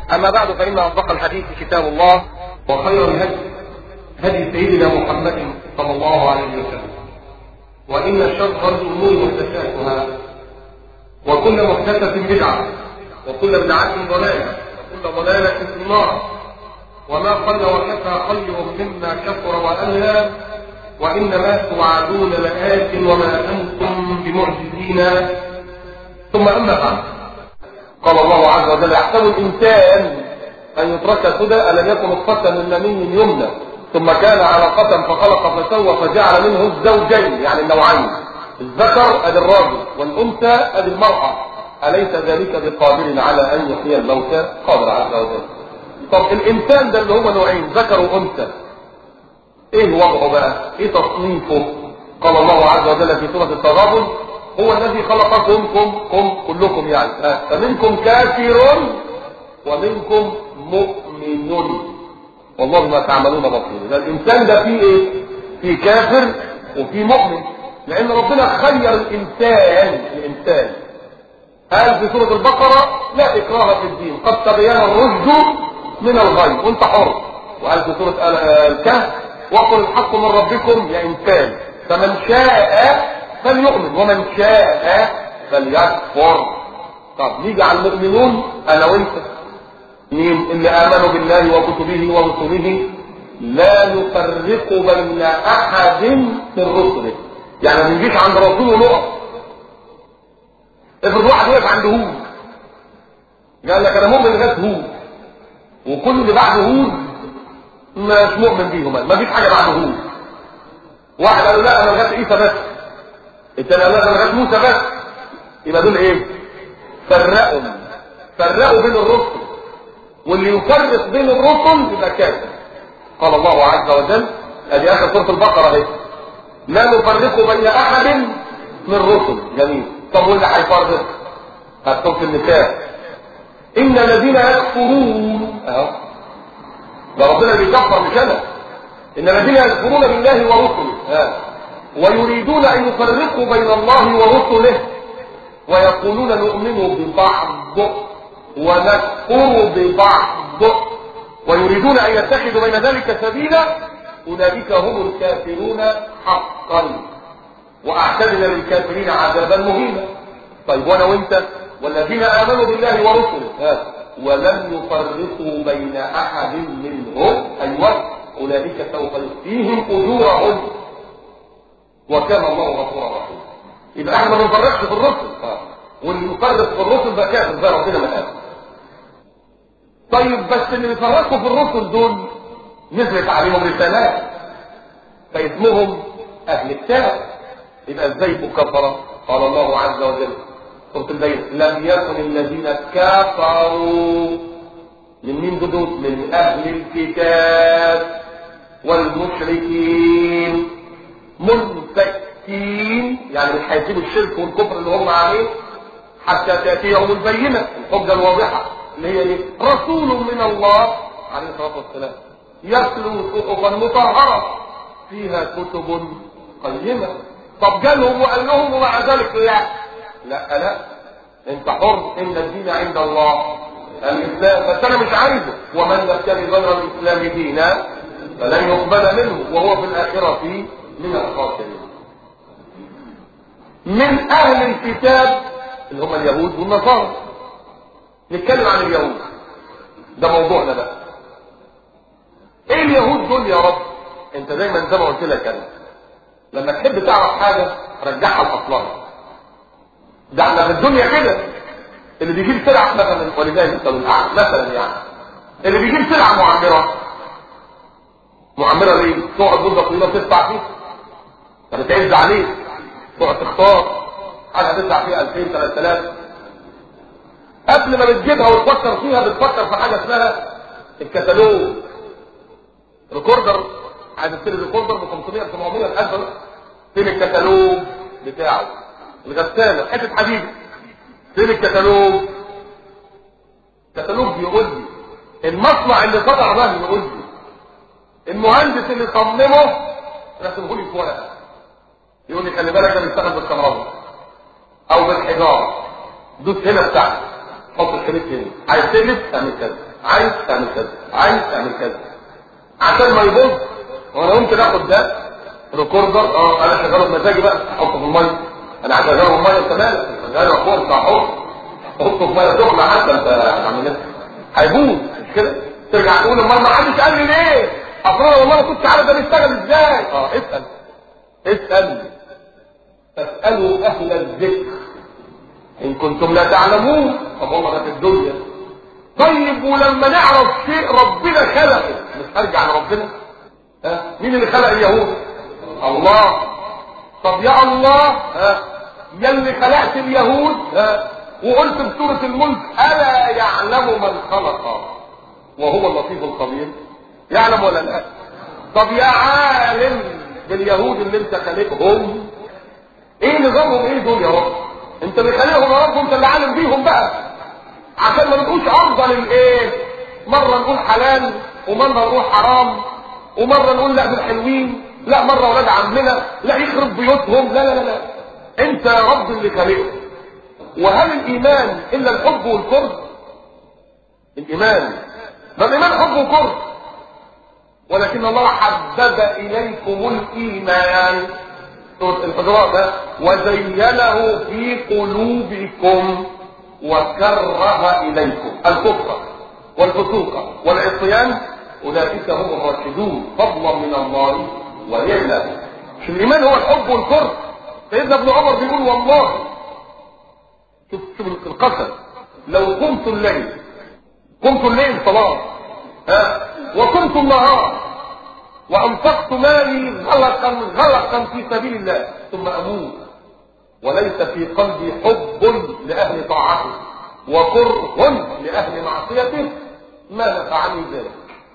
أما بعد فإن أصدق الحديث كتاب الله وخير الهدي هدي سيدنا محمد صلى الله عليه وسلم وإن شر الأمور محدثاتها وكل محدثة بدعة وكل بدعة ضلالة وكل ضلالة في النار وما قل وكفى خير مما كثر وألهى وإنما توعدون لآت وما أنتم بمعجزين ثم أما بعد قال الله عز وجل يحسب الإنسان أن يترك سدى ألم يكن نطفة من مني يمنى ثم كان علقة فخلق فسوى فجعل منه الزوجين يعني النوعين الذكر أدي الراجل والأنثى أدي المرأة أليس ذلك بقادر على أن يحيي الموتى قادر عز وجل طب الإنسان ده اللي هو نوعين ذكر وأنثى إيه وضعه بقى إيه تصنيفه قال الله عز وجل في سورة التغابن هو الذي خلقكم كم كم كلكم يعني آه. فمنكم كافر ومنكم مؤمن والله ما تعملون بصير الانسان ده فيه ايه في كافر وفي مؤمن لان ربنا خير الانسان الانسان قال في سورة البقرة لا اكراه في الدين قد تبين الرشد من الغي وانت حر وقال في سورة الكهف وقل الحق من ربكم يا انسان فمن شاء فليؤمن ومن شاء فليكفر طب نيجي على المؤمنون انا وانت مين اللي امنوا بالله وكتبه ورسله لا نفرق بين احد من رسله يعني ما نجيش عند رسول ونقف افرض واحد وقف عند هود قال لك انا مؤمن لغايه هود وكل اللي بعد هود مش مؤمن بيهم ما فيش حاجه بعد هود واحد قال له لا انا لغايه عيسى بس التاني قال انا لغايه موسى بس يبقى دول ايه فرقوا فرقوا بين الرسل واللي يفرق بين الرسل يبقى كافر قال الله عز وجل ادي اخر سوره البقره اهي لا نفرق بين احد من الرسل جميل طب واللي هيفرق هتكون في النساء ان الذين يكفرون اهو ده ربنا بيكفر مش انا ان الذين يكفرون بالله ورسله ها ويريدون ان يفرقوا بين الله ورسله ويقولون نؤمن ببعض ونكفر ببعض ويريدون ان يتخذوا بين ذلك سبيلا اولئك هم الكافرون حقا واعتدنا للكافرين عذابا مهينا طيب وانا وانت والذين امنوا بالله ورسله ها ولم يفرقوا بين احد منهم ايوه اولئك سوف يؤتيهم اجورهم وكان الله غفورا رحيما يبقى احنا ما بنفرقش في الرسل اه واللي يفرق في الرسل ده كافر زي ربنا ما قال طيب بس اللي بيفرقوا في الرسل دول نزلت عليهم رسالات فاسمهم اهل الكتاب يبقى ازاي كفر قال الله عز وجل سوره البيت لم يكن الذين كفروا من مين دول من اهل الكتاب والمشركين منفكين يعني مش هيسيبوا الشرك والكفر اللي هم عليه حتى تاتيهم البينه الحجه الواضحه اللي هي ايه؟ رسول من الله عليه الصلاه والسلام يتلو صحفا مطهره فيها كتب قيمه طب جالهم وقال لهم ومع ذلك لا لا لا انت حر ان الدين عند الله الاسلام بس انا مش عايزه ومن يبتغي غير الاسلام دينا فلن يقبل منه وهو في الاخره من الخاسرين من اهل الكتاب اللي هم اليهود والنصارى نتكلم عن اليهود ده موضوعنا بقى ايه اليهود دول يا رب انت دايما زي ما قلت لك انا لما تحب تعرف حاجه رجعها لاصلها ده احنا في الدنيا كده اللي بيجيب سلعه مثلا ولذلك مثلا مثلا يعني اللي بيجيب سلعه معمره معمره ليه؟ تقعد مده طويله تدفع فيها فبتعز عليه تقعد تختار حاجه هتدفع فيها 2000 3000 قبل ما بتجيبها وتفكر فيها بتفكر في حاجه اسمها الكتالوج ريكوردر عايز تشتري ريكوردر ب 500 700 الف فين الكتالوج بتاعه الغساله حته حديد فين الكتالوج الكتالوج بيقول لي المصنع اللي صنع ده بيقول لي المهندس اللي صممه رسمه لي في ورقه يقول لي خلي بالك ده بيشتغل بالكهرباء او بالحجاره دوس هنا بتاعتك حط الشريط هنا عايز تقلب تعمل كذا عايز تعمل كذا عايز تعمل كذا عشان ما يبوظ وانا ممكن اخد ده ريكوردر اه انا شغاله بمزاجي بقى احطه في الميه انا عايز اشغله في الميه انت مالك شغاله اخويا انت حر حطه في ميه سخنه حتى انت عامل هيبوظ مش كده ترجع تقول امال ما حدش قال لي ليه اصلا والله ما كنت عارف ده بيشتغل ازاي اه اسال اسال فاسالوا اهل الذكر ان كنتم لا تعلمون طب والله ده في الدنيا طيب ولما نعرف شيء ربنا خلقه مش هرجع لربنا ها مين اللي خلق اليهود الله طب يا الله ها يا اللي خلقت اليهود ها وقلت في سورة الملك ألا يعلم من خلق وهو اللطيف الخبير يعلم ولا لا طب يا عالم باليهود اللي انت خالقهم ايه نظامهم ايه دول يا رب انت اللي خالقهم يا رب وانت اللي عالم بيهم بقى عشان ما نقولش افضل الايه مرة نقول حلال ومرة نقول حرام ومرة نقول لا دول حلوين لا مرة ولاد عمنا لا يخرب بيوتهم لا لا لا, لا. انت يا رب اللي خالقهم وهل الايمان الا الحب والكره الايمان ما الايمان حب وكره ولكن الله حبب اليكم الايمان سوره الحجرات وزينه في قلوبكم وكره اليكم الكفر والفسوق والعصيان اولئك هم الراشدون فضلا من الله ونعمه مش الايمان هو الحب والكره سيدنا ابن عمر بيقول والله شوف شوف القسم لو قمت الليل قمت الليل صلاة ها وقمت النهار وانفقت مالي غلقا غلقا في سبيل الله ثم اموت وليس في قلبي حب لاهل طاعته وكره لاهل معصيته ما نفعني ذلك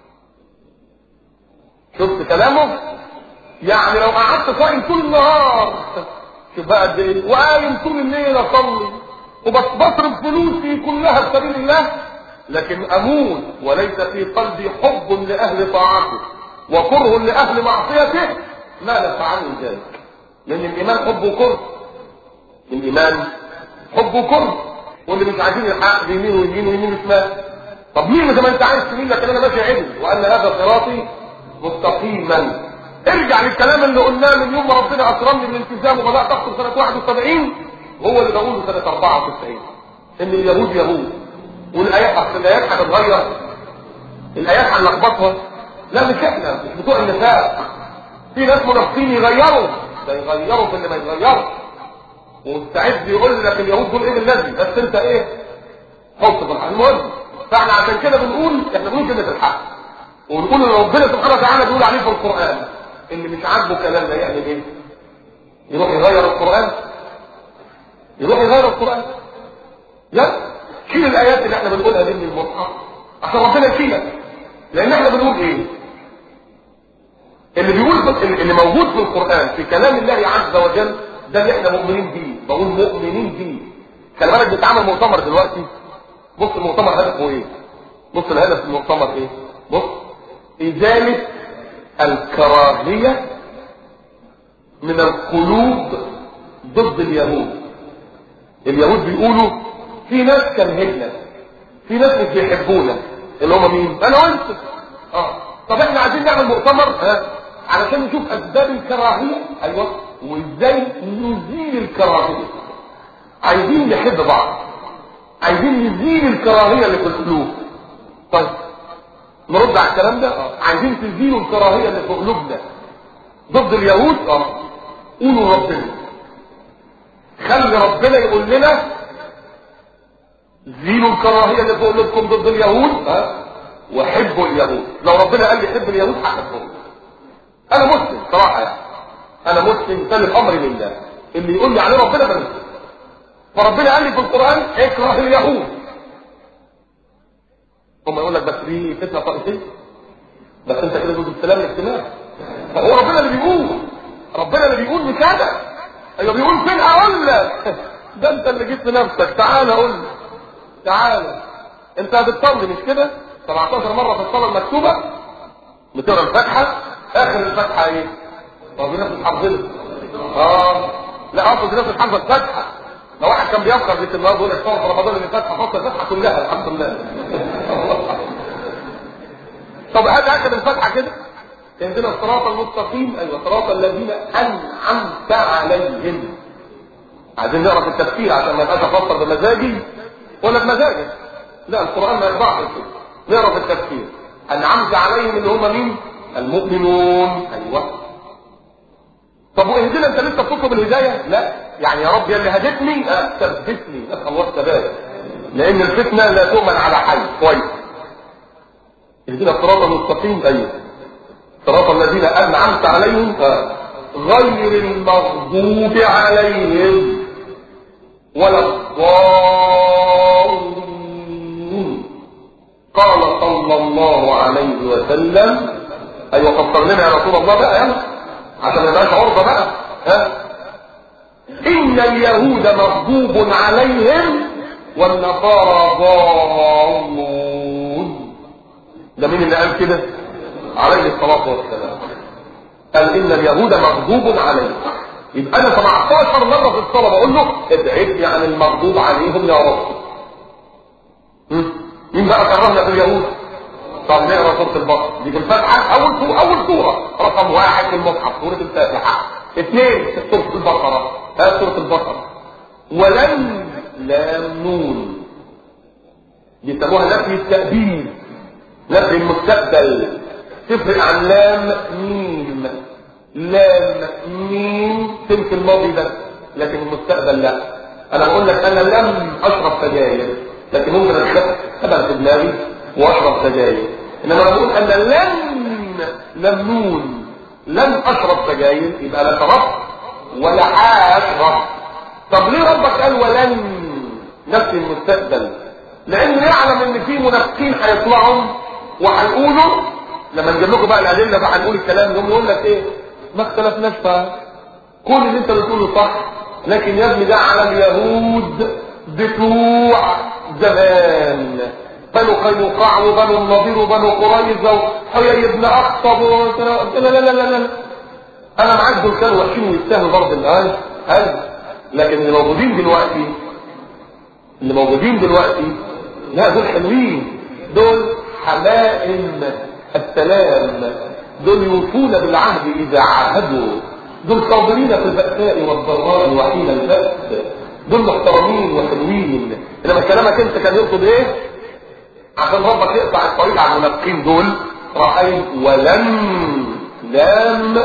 شفت كلامه يعني لو قعدت صايم طول النهار شوف بقى قد ايه وقايم طول الليل اصلي وبصرف فلوسي كلها في سبيل الله لكن اموت وليس في قلبي حب لاهل طاعته وكره لاهل معصيته ما نفعني ذلك لان الايمان حب وكره الايمان حب وكره واللي مش عايزين الحق بيمين ويمين ويمين وشمال طب مين زي ما انت عايز تميل لكن انا ماشي عدل وان هذا صراطي مستقيما ارجع للكلام اللي قلناه من يوم ما ربنا اكرمني بالالتزام وبدات اخطب سنه 71 هو اللي بقوله سنه 94 ان اليهود يهود والايات اصل الايات هتتغير الايات هنلخبطها لا مش احنا مش بتوع النفاق في ناس منافقين يغيروا ده يغيروا في اللي ما يتغيرش ومستعد يقول لك اليهود دول ايه الذي بس انت ايه حط في الحق المهم فاحنا عشان كده بنقول احنا بنقول كلمه الحق ونقول ان ربنا سبحانه وتعالى بيقول عليه في القران اللي مش عاجبه كلامنا يعمل ايه يروح يغير القران يروح يغير القران لا شيل الايات اللي احنا بنقولها دي من المصحف عشان ربنا يشيلك لان احنا بنقول ايه اللي بيقول اللي موجود في القران في كلام الله عز وجل ده اللي احنا مؤمنين بيه بقول مؤمنين بيه خلي بالك بيتعمل مؤتمر دلوقتي بص المؤتمر هدفه ايه بص الهدف المؤتمر ايه بص ازاله الكراهيه من القلوب ضد اليهود اليهود بيقولوا في ناس كرهنا في ناس مش بيحبونا اللي هم مين انا وانت اه طب احنا عايزين نعمل مؤتمر ها علشان نشوف اسباب الكراهيه ايوه وازاي نزيل الكراهيه عايزين نحب بعض عايزين نزيل الكراهيه اللي في القلوب طيب نرد على الكلام ده اه عايزين تزيلوا الكراهيه اللي في قلوبنا ضد اليهود اه قولوا ربنا خلي ربنا يقول لنا زيلوا الكراهيه اللي في قلوبكم ضد اليهود اه وحبوا اليهود لو ربنا قال لي حب اليهود هحبهم انا مسلم صراحه يعني انا مسلم سلم امري لله اللي يقول لي عليه ربنا بنسلم فربنا قال لي في القران اكره اليهود هم يقول لك بس دي فتنه طائفيه بس انت كده ضد السلام الاجتماعي هو ربنا اللي بيقول ربنا اللي بيقول مش انا ايوه بيقول فين اقول لك ده انت اللي جيت لنفسك تعال اقول لك تعال انت هتتصلي مش كده 17 مره في الصلاه المكتوبه بتقرا الفاتحه اخر الفاتحه ايه طب الناس مش حافظينها اه لا اقصد الناس مش حافظه الفاتحه لو واحد كان بيفكر في النهارده يقول لك في رمضان اللي فات حفظت الفتحه كلها الحمد لله طب هذا اخذ الفتحه كده عندنا الصراط المستقيم ايوه صراط الذين انعمت عليهم عايزين نقرا في التفسير عشان ما يبقاش افسر بمزاجي ولا بمزاجك لا القران ما يرضاش كده نقرا في التفسير انعمت عليهم اللي هم مين المؤمنون ايوه طب واهدنا انت لسه بتطلب الهدايه لا يعني يا رب يا اللي هدتني أه ثبتني اسال الله الثبات لان الفتنه لا تؤمن على حي كويس اهدنا الصراط المستقيم ايوه صراط الذين انعمت عليهم غير المغضوب عليهم ولا الضالين قال صلى الله عليه وسلم ايوه فسر لنا يا رسول الله بقى يلا عشان ما يبقاش عرضه بقى ها ان اليهود مغضوب عليهم والنصارى ضالون ده مين اللي قال كده عليه الصلاه والسلام قال ان اليهود مغضوب عليهم يبقى انا 17 مره في الصلاه بقول له ابعدني عن المغضوب عليهم يا رب مين بقى كرهنا في اليهود طب نقرا سوره البقره دي في الفاتحه اول سوره اول سوره رقم واحد في المصحف سوره الفاتحه اثنين في سوره البقره ها سوره البقره ولن لام نون بيسموها نفي التأبيد نفي المستقبل تفرق عن لام ميم لام ميم تمشي الماضي بس لكن المستقبل لا انا بقول لك انا لم اشرب سجاير لكن ممكن اشرب ابدا في دماغي واشرب سجاير انما بقول انا لن لم نون لن اشرب سجاير يبقى لا شربت ولا هشرب طب ليه ربك قال ولن نفس المستقبل لانه يعلم ان في منافقين هيطلعوا وهيقولوا لما نجيب لكم بقى الادله بقى هنقول الكلام يوم يقول لك ايه ما اختلفناش بقى كل اللي انت بتقوله صح لكن يا ابني ده على اليهود بتوع زمان بنو قينقاع وبنو النضير وبنو قريظه وحيي بن اخطب لا لا لا لا لا انا معاك دول كانوا وحشين ويستاهلوا برضه الان هل لكن اللي موجودين دلوقتي اللي موجودين دلوقتي لا دول حلوين دول حمائم السلام دول يوفون بالعهد اذا عاهدوا دول صابرين في البأساء والضراء وحين البأس دول محترمين وحلوين انما كلامك انت كان يقصد ايه عشان ربك يقطع الطريق على المنافقين دول رأيت ولم لام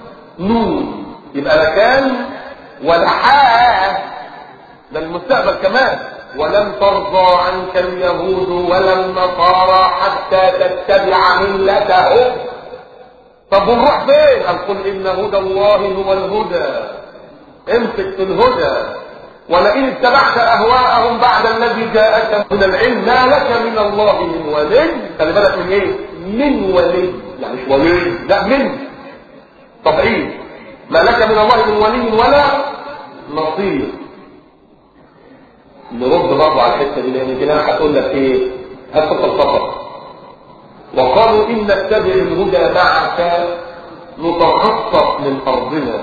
نون يبقى لا كان ولا حاء ده المستقبل كمان ولن ترضى عنك اليهود ولا النصارى حتى تتبع ملتهم طب ونروح فين قال قل ان هدى الله هو الهدى امسك في الهدى ولئن اتبعت اهواءهم بعد الذي جاءك من العلم ما لك من الله من ولي خلي بالك من ايه من ولي يعني مش ولي لا من طبعين ما لك من الله من ولي ولا نصير نرد برضه على الحته دي لان كده هتقول لك ايه هتفق الفقر وقالوا ان نتبع الهدى معك نتخطف من ارضنا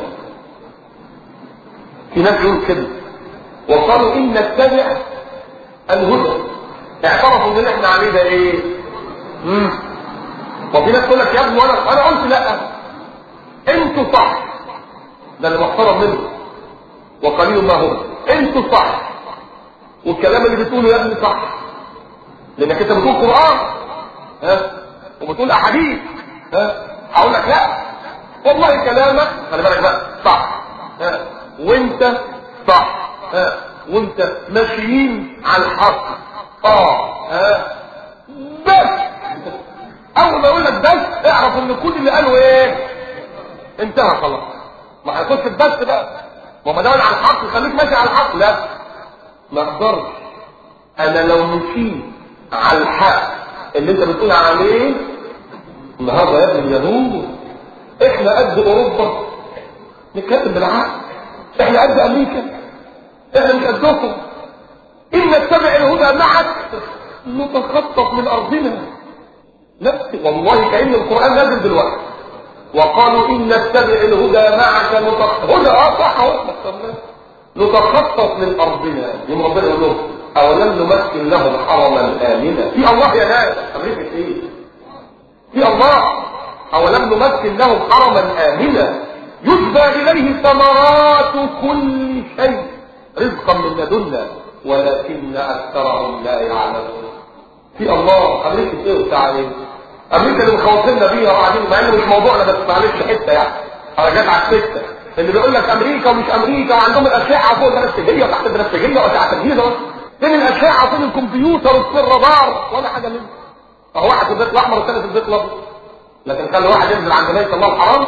في ناس يقول كده وقالوا ان نتبع الهدى اعترفوا ان اللي احنا عليه ده ايه امم وفي ناس تقول لك يا ابني وانا انا قلت لا انتوا صح ده اللي محترم منه وقليل ما هم انتوا صح والكلام اللي بتقوله يا ابني صح لانك انت بتقول قران ها وبتقول احاديث ها هقول لك لا والله كلامك خلي بالك بقى صح ها وانت صح ها وانت ماشيين على الحق اه ها بس اول ما اقول لك بس اعرف ان كل اللي قاله ايه انتهى خلاص ما هيخش بس بقى ما ما دام على الحق خليك ماشي على الحق لا ما اقدرش انا لو مشيت على الحق اللي انت بتقول عليه النهارده يا ابن اليهود احنا قد اوروبا نتكلم بالعقل احنا قد امريكا احنا مش قدكم ان نتبع الهدى معك نتخطف من ارضنا نفس والله كأن القرآن نازل دلوقتي وقالوا إن نتبع الهدى معك نتخطف هدى اه صح اهو نتخطف من ارضنا يوم ربنا يقول لهم اولم نمكن لهم حرما امنا في الله يا ناس امريكا ايه في الله اولم نمكن لهم حرما امنا يجبى اليه ثمرات كل شيء رزقا من لدنا ولكن اكثرهم لا يعلمون في الله امريكا ايه وبتاع ايه امريكا اللي مخوفنا بيها وقاعدين مع انه مش موضوعنا بس معلش حته يعني انا جت على السته اللي بيقول لك امريكا ومش امريكا وعندهم الاشعه فوق البنفسجيه وتحت البنفسجيه وتحت الجيزه فين الاشعه فين الكمبيوتر وفين الرادار ولا حاجه منه اهو واحد في البيت الاحمر والثاني في البيت الابيض لكن خلي واحد ينزل عند بيت الله الحرام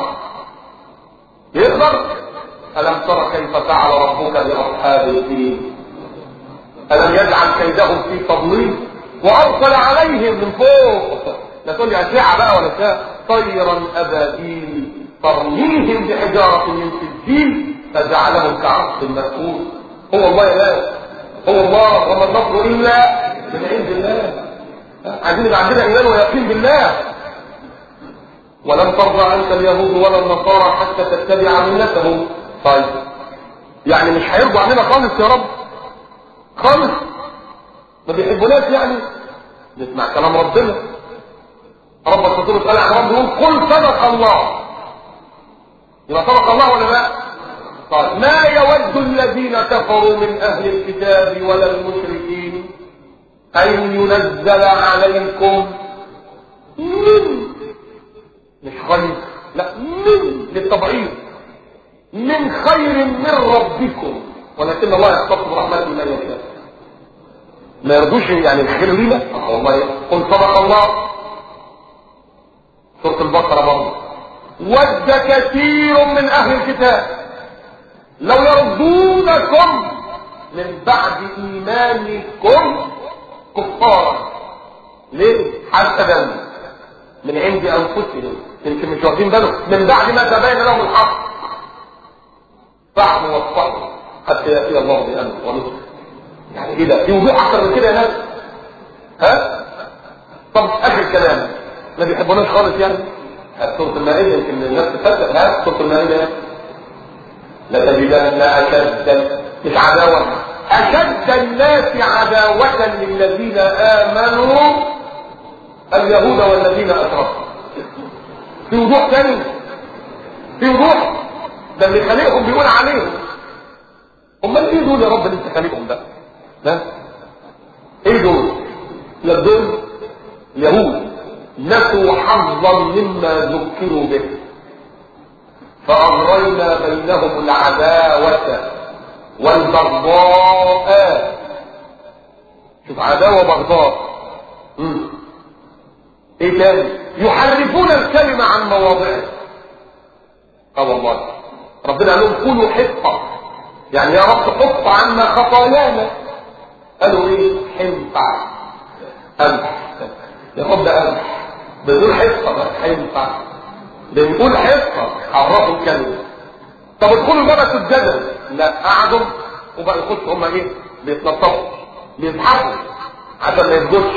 يقدر الم ترى كيف فعل ربك باصحاب الفيل الم يجعل كيدهم في تضليل وارسل عليهم من فوق لا تقول لي اشعه بقى ولا شيء طيرا ابابيل ترميهم بحجاره من سجيل فجعلهم كعصف مأكول هو الله يا ناس هو الله وما النصر الا من عند الله عايزين يبقى عندنا ايمان ويقين بالله ولن ترضى عنك اليهود ولا النصارى حتى تتبع ملتهم طيب يعني مش هيرضوا عننا خالص يا رب خالص ما بيحبوناش يعني نسمع كلام ربنا ربك سبحانه وتعالى عن رب يقول قل صدق الله يبقى صدق الله ولا لا طيب ما يود الذين كفروا من اهل الكتاب ولا المشركين ان ينزل عليكم من مش خير لا من للتبعيض من خير من ربكم ولكن الله يختص برحمته من يشاء ما يرضوش يعني الخير لينا والله قل صدق الله سورة البقرة برضه ود كثير من اهل الكتاب لو يرضونكم من بعد ايمانكم كفارا ليه حسبا من عند انفسهم يمكن مش واخدين بالهم من بعد ما تبين لهم الحق فاعموا واصفحوا حتى ياتي الله بامره ونصره يعني ايه ده في وضوح اكتر من كده يا ناس ها طب اخر كلام ما بيحبوناش خالص يعني سورة المائدة يمكن الناس تصدق ها سورة المائدة لتجدن أشد مش عداوة أشد الناس عداوة للذين آمنوا اليهود والذين أشركوا في وضوح تاني في وضوح ده اللي خلقهم بيقول عليهم امال ايه دول يا رب اللي انت خالقهم ده ها ايه دول لا دول اليهود نسوا حظا مما ذكروا به فأغرينا بينهم العداوة والبغضاء شوف عداوة بغضاء مم. ايه تاني يحرفون الكلمة عن مواضعه اه والله ربنا قال لهم كونوا حفظة يعني يا رب حط عنا خطايانا قالوا ايه حنفع امح يا رب امح بنقول حفظة بس حنفع بنقول حفظة عرفوا الكلمة طب ادخلوا بقى سجدا لا قعدوا وبقى يخشوا هم ايه بيتنططوا بيضحكوا عشان ما يسجدش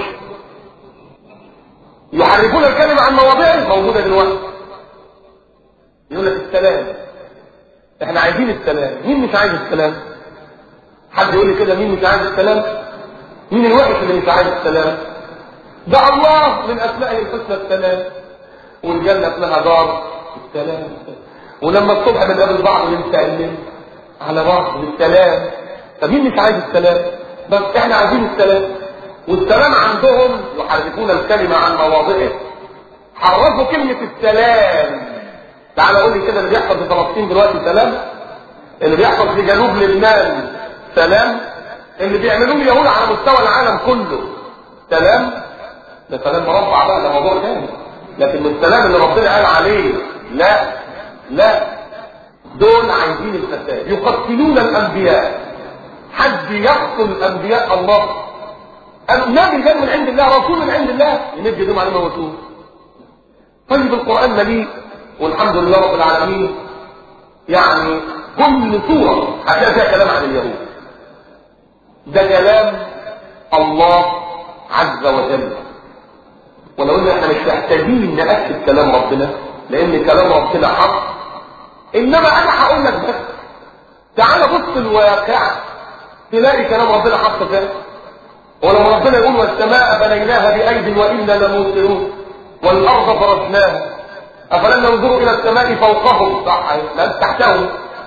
يحرفون الكلمة عن مواضعه موجودة دلوقتي يقول لك السلام احنا عايزين السلام مين مش عايز السلام حد يقول لي كده مين مش عايز السلام مين الوحش اللي مش عايز السلام ده الله من اسمائه الحسنى السلام والجنة اسمها دار السلام ولما الصبح بنقابل بعض بنسلم على بعض بالسلام طب مين مش عايز السلام بس احنا عايزين السلام والسلام عندهم يحرفون الكلمة عن مواضعه حرفوا كلمة السلام تعال قول لي كده اللي بيحصل في فلسطين دلوقتي سلام اللي بيحصل في جنوب لبنان سلام اللي بيعملوه اليهود على مستوى العالم كله سلام ده سلام مربع بقى ده موضوع ثاني لكن السلام اللي ربنا قال عليه لا لا دول عايزين الفساد يقتلون الانبياء حد يقتل انبياء الله النبي جاء من عند الله رسول من عند الله يمد يدوم عليه موتوه طيب القرآن مليء والحمد لله رب العالمين يعني كل سورة هتلاقي فيها كلام عن اليهود ده كلام الله عز وجل ولو ان احنا مش محتاجين نأكد كلام ربنا لان كلام ربنا حق انما انا هقول لك بس تعال بص الواقع تلاقي كلام ربنا حق ذلك ولما ربنا يقول والسماء بنيناها بأيد وإنا لموسرون والأرض فرشناها أفلم ينظروا إلى السماء فوقهم صح لا تحتهم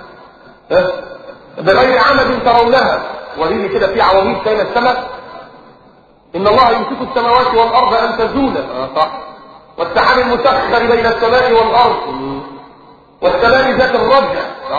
بغير عمد ترونها وريني كده في عواميد بين السماء إن الله يمسك السماوات والأرض أن تزولا آه صح والسحاب المسخر بين السماء والأرض والسماء ذات الرجع صح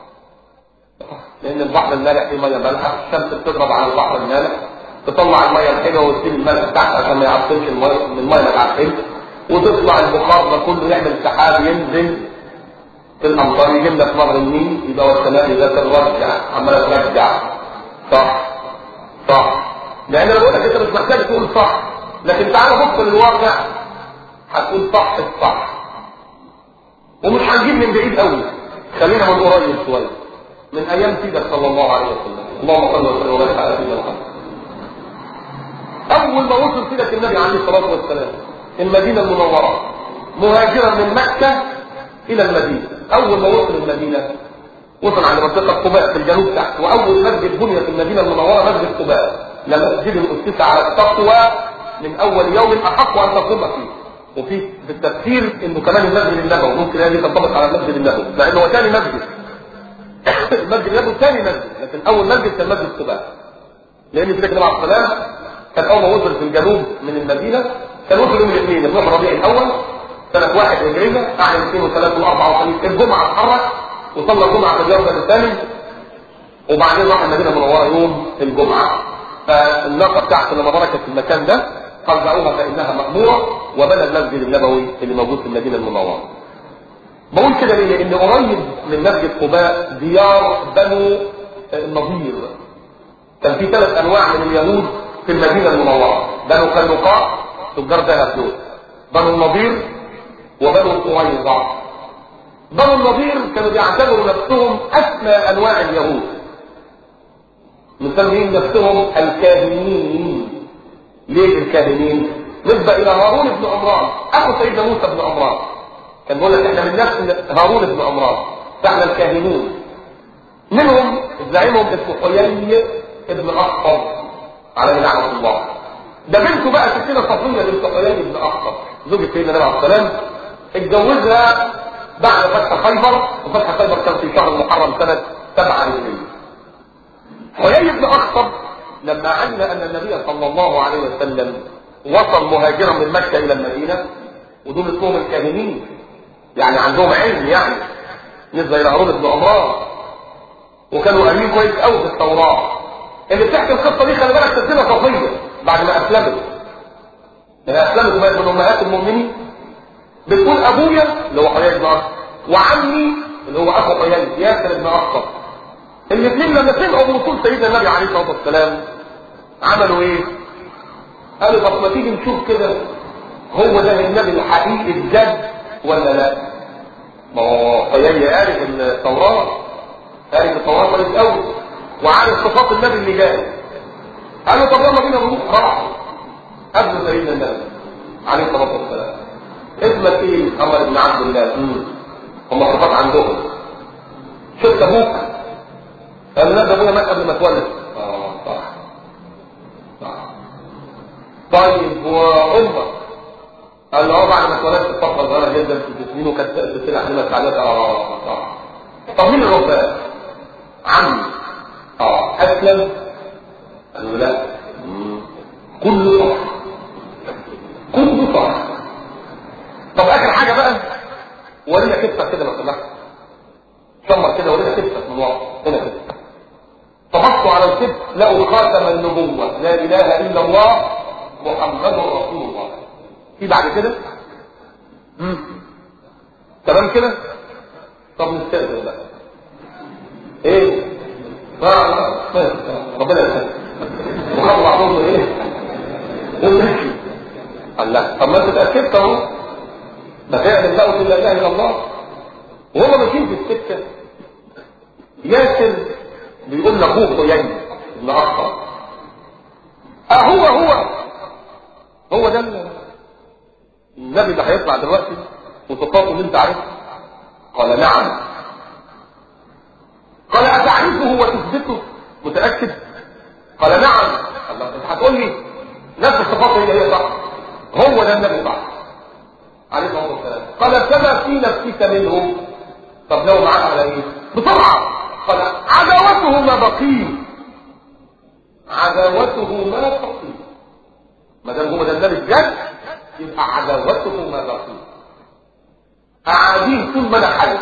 لأن البحر المالح فيه مية مالحة الشمس بتضرب على البحر المالح تطلع المية الحلوة وتسيب الملح تحت عشان ما يعطلش المية من المية العسل وتطلع البخار ده كله يعمل سحاب ينزل في الأمطار يجيب لك نهر النيل يبقى والسماء ذات الرجع عمالة ترجع صح صح لأن أنا بقول لك أنت مش محتاج تقول صح لكن تعالى بص للواقع هتقول صح الصح ومش هنجيب من بعيد قوي خلينا من قريب شويه من ايام سيدك صلى الله عليه وسلم اللهم صل وسلم وبارك على سيدنا محمد اول ما وصل سيدك النبي عليه الصلاه والسلام المدينه المنوره مهاجرا من مكه الى المدينه اول ما وصل المدينه وصل عند منطقه قباء في الجنوب تحت واول مسجد بني في المدينه المنوره مسجد قباء لمسجد اسس على التقوى من اول يوم احق ان تقوم فيه وفي في التفسير انه كمان المسجد النبوي ممكن هذه تنطبق على المسجد النبوي لانه هو ثاني مسجد المسجد النبوي ثاني مسجد لكن اول مسجد كان مسجد قباء لان سيدنا النبي عليه السلام كان اول ما وصل في الجنوب من المدينه كان وصل يوم الاثنين يوم ربيع الاول سنه واحد هجريه قعد اثنين وثلاث واربعه وخميس الجمعه اتحرك وصلى الجمعه في اليوم الثاني وبعدين راح المدينه المنوره يوم الجمعه فالناقه بتاعته لما بركت في المكان ده فارجعوها فانها ماموره وبنى المسجد النبوي اللي موجود في المدينه المنوره. بقول كده ليه؟ لان قريب من مسجد قباء ديار بنو النضير. كان في ثلاث انواع من اليهود في المدينه المنوره، بنو قينقاع تجار ذهب دول. بنو النضير وبنو قريظه. بنو النضير كانوا بيعتبروا نفسهم اسمى انواع اليهود. مسمين نفسهم الكاهنين ليه الكاهنين نسبة الى هارون بن عمران اخو سيدنا موسى بن عمران كان بيقول لك احنا من نفس هارون بن عمران فاحنا الكاهنون منهم زعيمهم اسمه حيي بن اخطب عليه لعنه الله ده بنته بقى ستنا صفيه بنت حيي بن اخطب زوجة سيدنا النبي عليه السلام اتجوزها بعد فتح خيبر وفتح خيبر كان في شهر محرم سنة سبعة هجرية حيي بن اخطب لما علم ان النبي صلى الله عليه وسلم وصل مهاجرا من مكة الى المدينة ودول اسمهم الكاهنين يعني عندهم علم يعني نسبة الى هارون بن عمران وكانوا قايلين كويس قوي في التوراة اللي بتحكي القصة دي خلي بالك تسلمها صفية بعد ما اسلمت لما اسلمت وبقت من امهات المؤمنين بتقول ابويا اللي هو حيي بن اخطب وعمي اللي هو اخو حيي ياسر بن اخطب الاثنين لما سمعوا بوصول سيدنا النبي عليه الصلاه والسلام عملوا ايه؟ قالوا طب ما تيجي نشوف كده هو ده النبي الحقيقي الجد ولا لا؟ ما هو حيي عارف التوراه عارف التوراه كويس قوي وعارف صفات النبي اللي جاي قالوا طب يلا بينا نروح راح قبل سيدنا النبي عليه الصلاه والسلام اسمك ايه؟ عمر بن عبد الله هم صفات عندهم شفت ابوك قال لا ده ابويا مات قبل ما اتولد اه صح صح طيب وامك قال له اه بعد ما اتولدت فتره صغيره جدا في سنين وكانت سلسله حلمه سعادات اه صح طب مين الرباء؟ عمي اه اسلم قال له لا كله صح كله صح طب اخر حاجه بقى ورينا كتفك كده لو سمحت شمر كده ورينا كتفك من ورا هنا كده فبصوا على الكتف لقوا خاتم النبوة لا إله إلا الله محمد رسول الله في بعد كده مم. تمام كده طب نستأذن بقى ايه اه ربنا يسلمك وخلوا بعضهم ايه ومشي قال لا طب ما انت اتاكدت اهو ده فعلا لا اله الا الا الله وهم ماشيين في السكه ياسر بيقول لاخوه حيي ابن اخطر اهو هو هو ده النبي اللي هيطلع دلوقتي وصفاته اللي انت عارفها قال نعم قال اتعرفه وتثبته متاكد قال نعم الله انت هتقول لي نفس الصفات هي هي صح هو ده النبي صح عليه الصلاه والسلام قال كما في نفسك منهم طب لو معاك على ايه بسرعه قال عداوته ما بقي عداوته ما بقي ما دام هو ده النبي بجد يبقى عداوته ما بقي اعاديه طول ما انا حي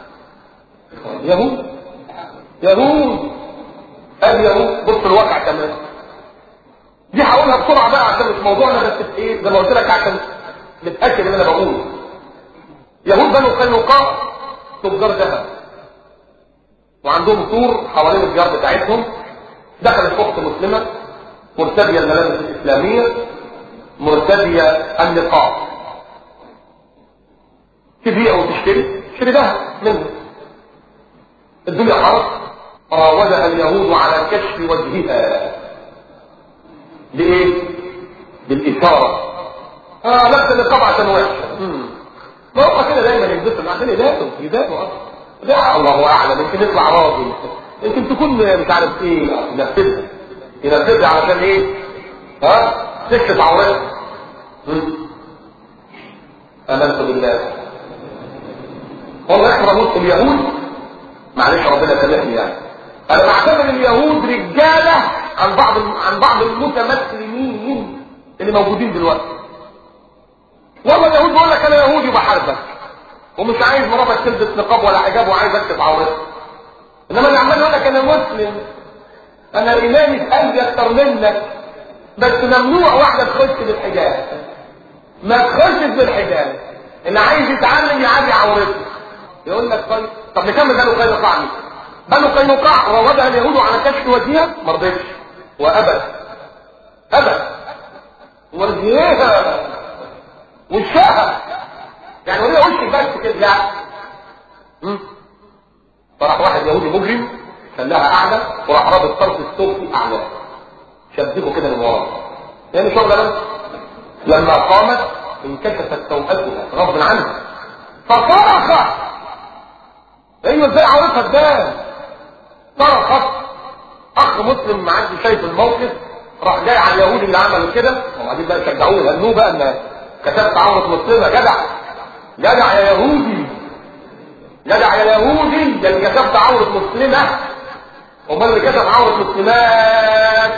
يهود يهود ادي يهود بص الواقع كمان دي هقولها بسرعه بقى عشان مش موضوعنا بس ايه زي ما قلت لك عشان نتاكد ان انا بقوله يهود بنو قينقاع تجار ذهب وعندهم سور حوالين الديار بتاعتهم دخلت اخت مسلمه مرتديه الملابس الاسلاميه مرتديه النقاب تبيع وتشتري تشتري ذهب منه الدنيا حرب راودها اليهود على كشف وجهها لإيه؟ بالإثارة اه لبس النقاب عشان وحشة ما هو كده دايما يلبسهم عشان يداتوا يداتوا اصلا لا الله اعلم يمكن يطلع راضي يمكن تكون مش عارف ايه ينفذها ينفذها علشان ايه؟ ها؟ تكشف عورتها امنت بالله والله احنا بص اليهود معلش ربنا سامحني يعني انا بعتبر اليهود رجاله عن بعض عن بعض المتمثلين اللي موجودين دلوقتي والله اليهود بيقول لك انا يهودي وبحاربك ومش عايز مراتك تلبس نقاب ولا حجاب وعايز اكتب عورتها انما اللي عمال يقول لك انا مسلم انا ايماني في قلبي اكتر منك بس ممنوع واحده تخش بالحجاب ما تخشش بالحجاب اللي عايز يتعلم يعدي عورته يقول لك طيب طب نكمل بنو قينقاع دي بنو قينقاع روضها اليهود على كشف وجهها ما رضيتش وابد ابد وجهها وشها يعني وليه وشك بس كده لا مم. فراح واحد يهودي مجرم خلاها قاعده وراح رابط طرف الثوب في اعلاه شبكه كده من ورا يعني شغله بس لما قامت انكشفت سوءتها غصب عنها فصرخت ايوه ازاي عورتها تبان صرخت اخ مسلم معدي شايف الموقف راح جاي على اليهودي اللي عملوا كده وبعدين بقى شجعوه يهنوه بقى ان كتبت عورة مسلمة جدع جدع يا يهودي جدع يا يهودي ده اللي كتبت عورة مسلمة امال اللي كتب عورة مسلمات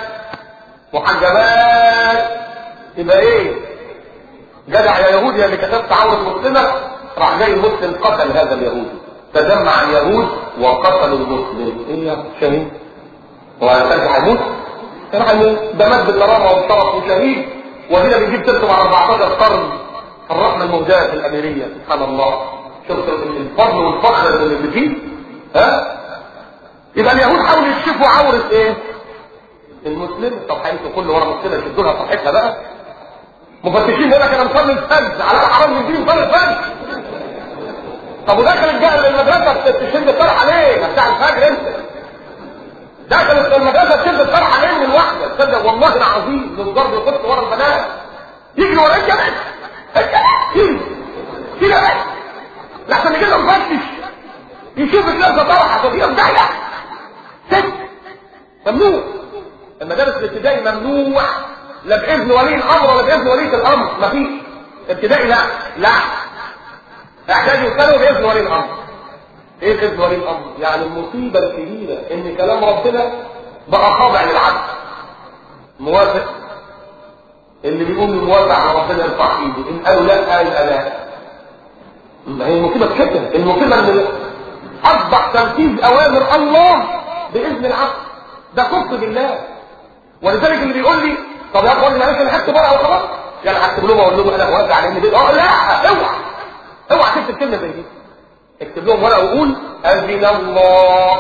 محجبات يبقى ايه جدع يا يهودي يا اللي كتبت عورة مسلمة راح جاي المسلم قتل هذا اليهودي تجمع اليهود وقتلوا المسلم ايه يا شهيد هو كان هيموت كان هيموت ده مات بالكرامه وبالشرف وشهيد ودينا بنجيب سيرته على 14 قرن الرحمه المهداه الاميريه سبحان الله شفت الفضل والفخر اللي فيه ها يبقى اليهود حاولوا يكشفوا عوره ايه المسلم طب هيمسكوا كل ورا مسلمه يشدوا لها صحتها بقى مفتشين هنا كان مصلي الفجر على الحرام من دين مصلي الفجر طب ودخل الجهل المدرسه تشد الطرحه ليه بتاع الفجر انت دخلت المدرسه تشد الطرحه ليه من واحده تصدق والله العظيم الضرب يخش ورا البنات يجري ورا الجبل الجبل كده بس لحسن كده مفتش يشوف الناس طرحه ففيها بدايه ست ممنوع المدارس الابتدائي ممنوع لا باذن ولي الامر ولا باذن ولي الامر مفيش ابتدائي لا لا اعدادي وثانوي باذن ولي الامر ايه باذن ولي الامر يعني المصيبه الكبيره ان كلام ربنا بقى خاضع للعبد موافق اللي بيقول لي موافق على ربنا يرفع ايده ان قالوا لا قال لا ما هي المصيبه كده المصيبه ان اصبح تنفيذ اوامر الله باذن العبد ده كفر بالله ولذلك اللي بيقول لي طب يا اخوان معلش انا هكتب ورقه وخلاص يعني هكتب لهم اقول لهم انا موافق على ان دي اه لا اوعى اوعى تكتب كلمه زي دي اكتب لهم ورقه وقول اذن الله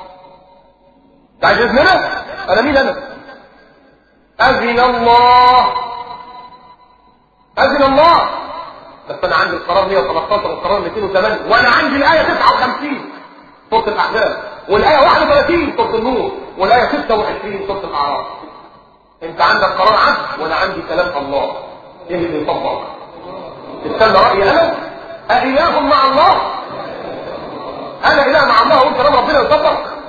تعجز منها انا مين انا اذن الله اذن الله بس انا عندي القرار 113 والقرار 208 وانا عندي الايه 59 سوره الاحزاب والايه 31 سوره النور والايه 26 سوره الاعراف انت عندك قرار عدل وانا عندي كلام الله ايه اللي يطبق تستنى رايي انا أإله مع الله أنا إله مع الله وأنت كلام ربنا يطبق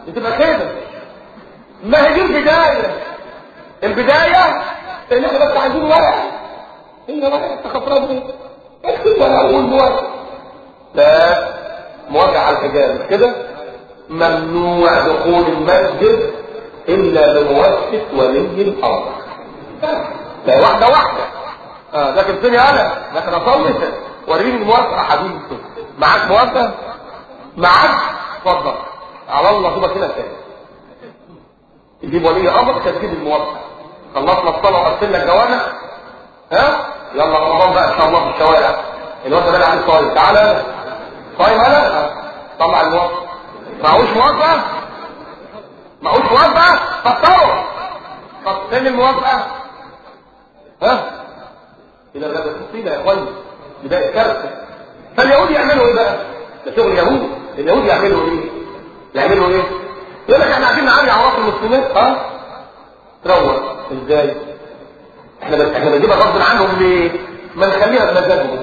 بتبقى كده ما هي دي البدايه البدايه ان احنا بس عايزين ورق هي ورق التخفرات دي اكتب ورق والموافق لا موافق على الحجاب كده ممنوع دخول المسجد الا بموافقه ولي الامر لا واحده واحده اه لكن فين انا لكن اصلي وريني الموافقه يا حبيبي معاك موافقه معاك اتفضل على الله تبقى كده تاني يجيب ولي امر تجيب الموافقه خلصنا الصلاه وقفلنا الجوامع ها يلا رمضان بقى ان شاء الله في الشوارع الوقت ده عليه صايم تعالى صايم انا طلع الموافقه معهوش موافقه معهوش موافقه فطروا طب فين الموافقه ها الى غدا مصيبه يا اخواني بدايه كارثه فاليهود يعملوا ايه بقى ده شغل يهود اليهود يعملوا ايه يعملوا ايه يقول لك احنا عايزين نعلي عورات المسلمين ها تروح ازاي احنا بس احنا بنجيبها غصب عنهم ليه ما نخليها بمزاجهم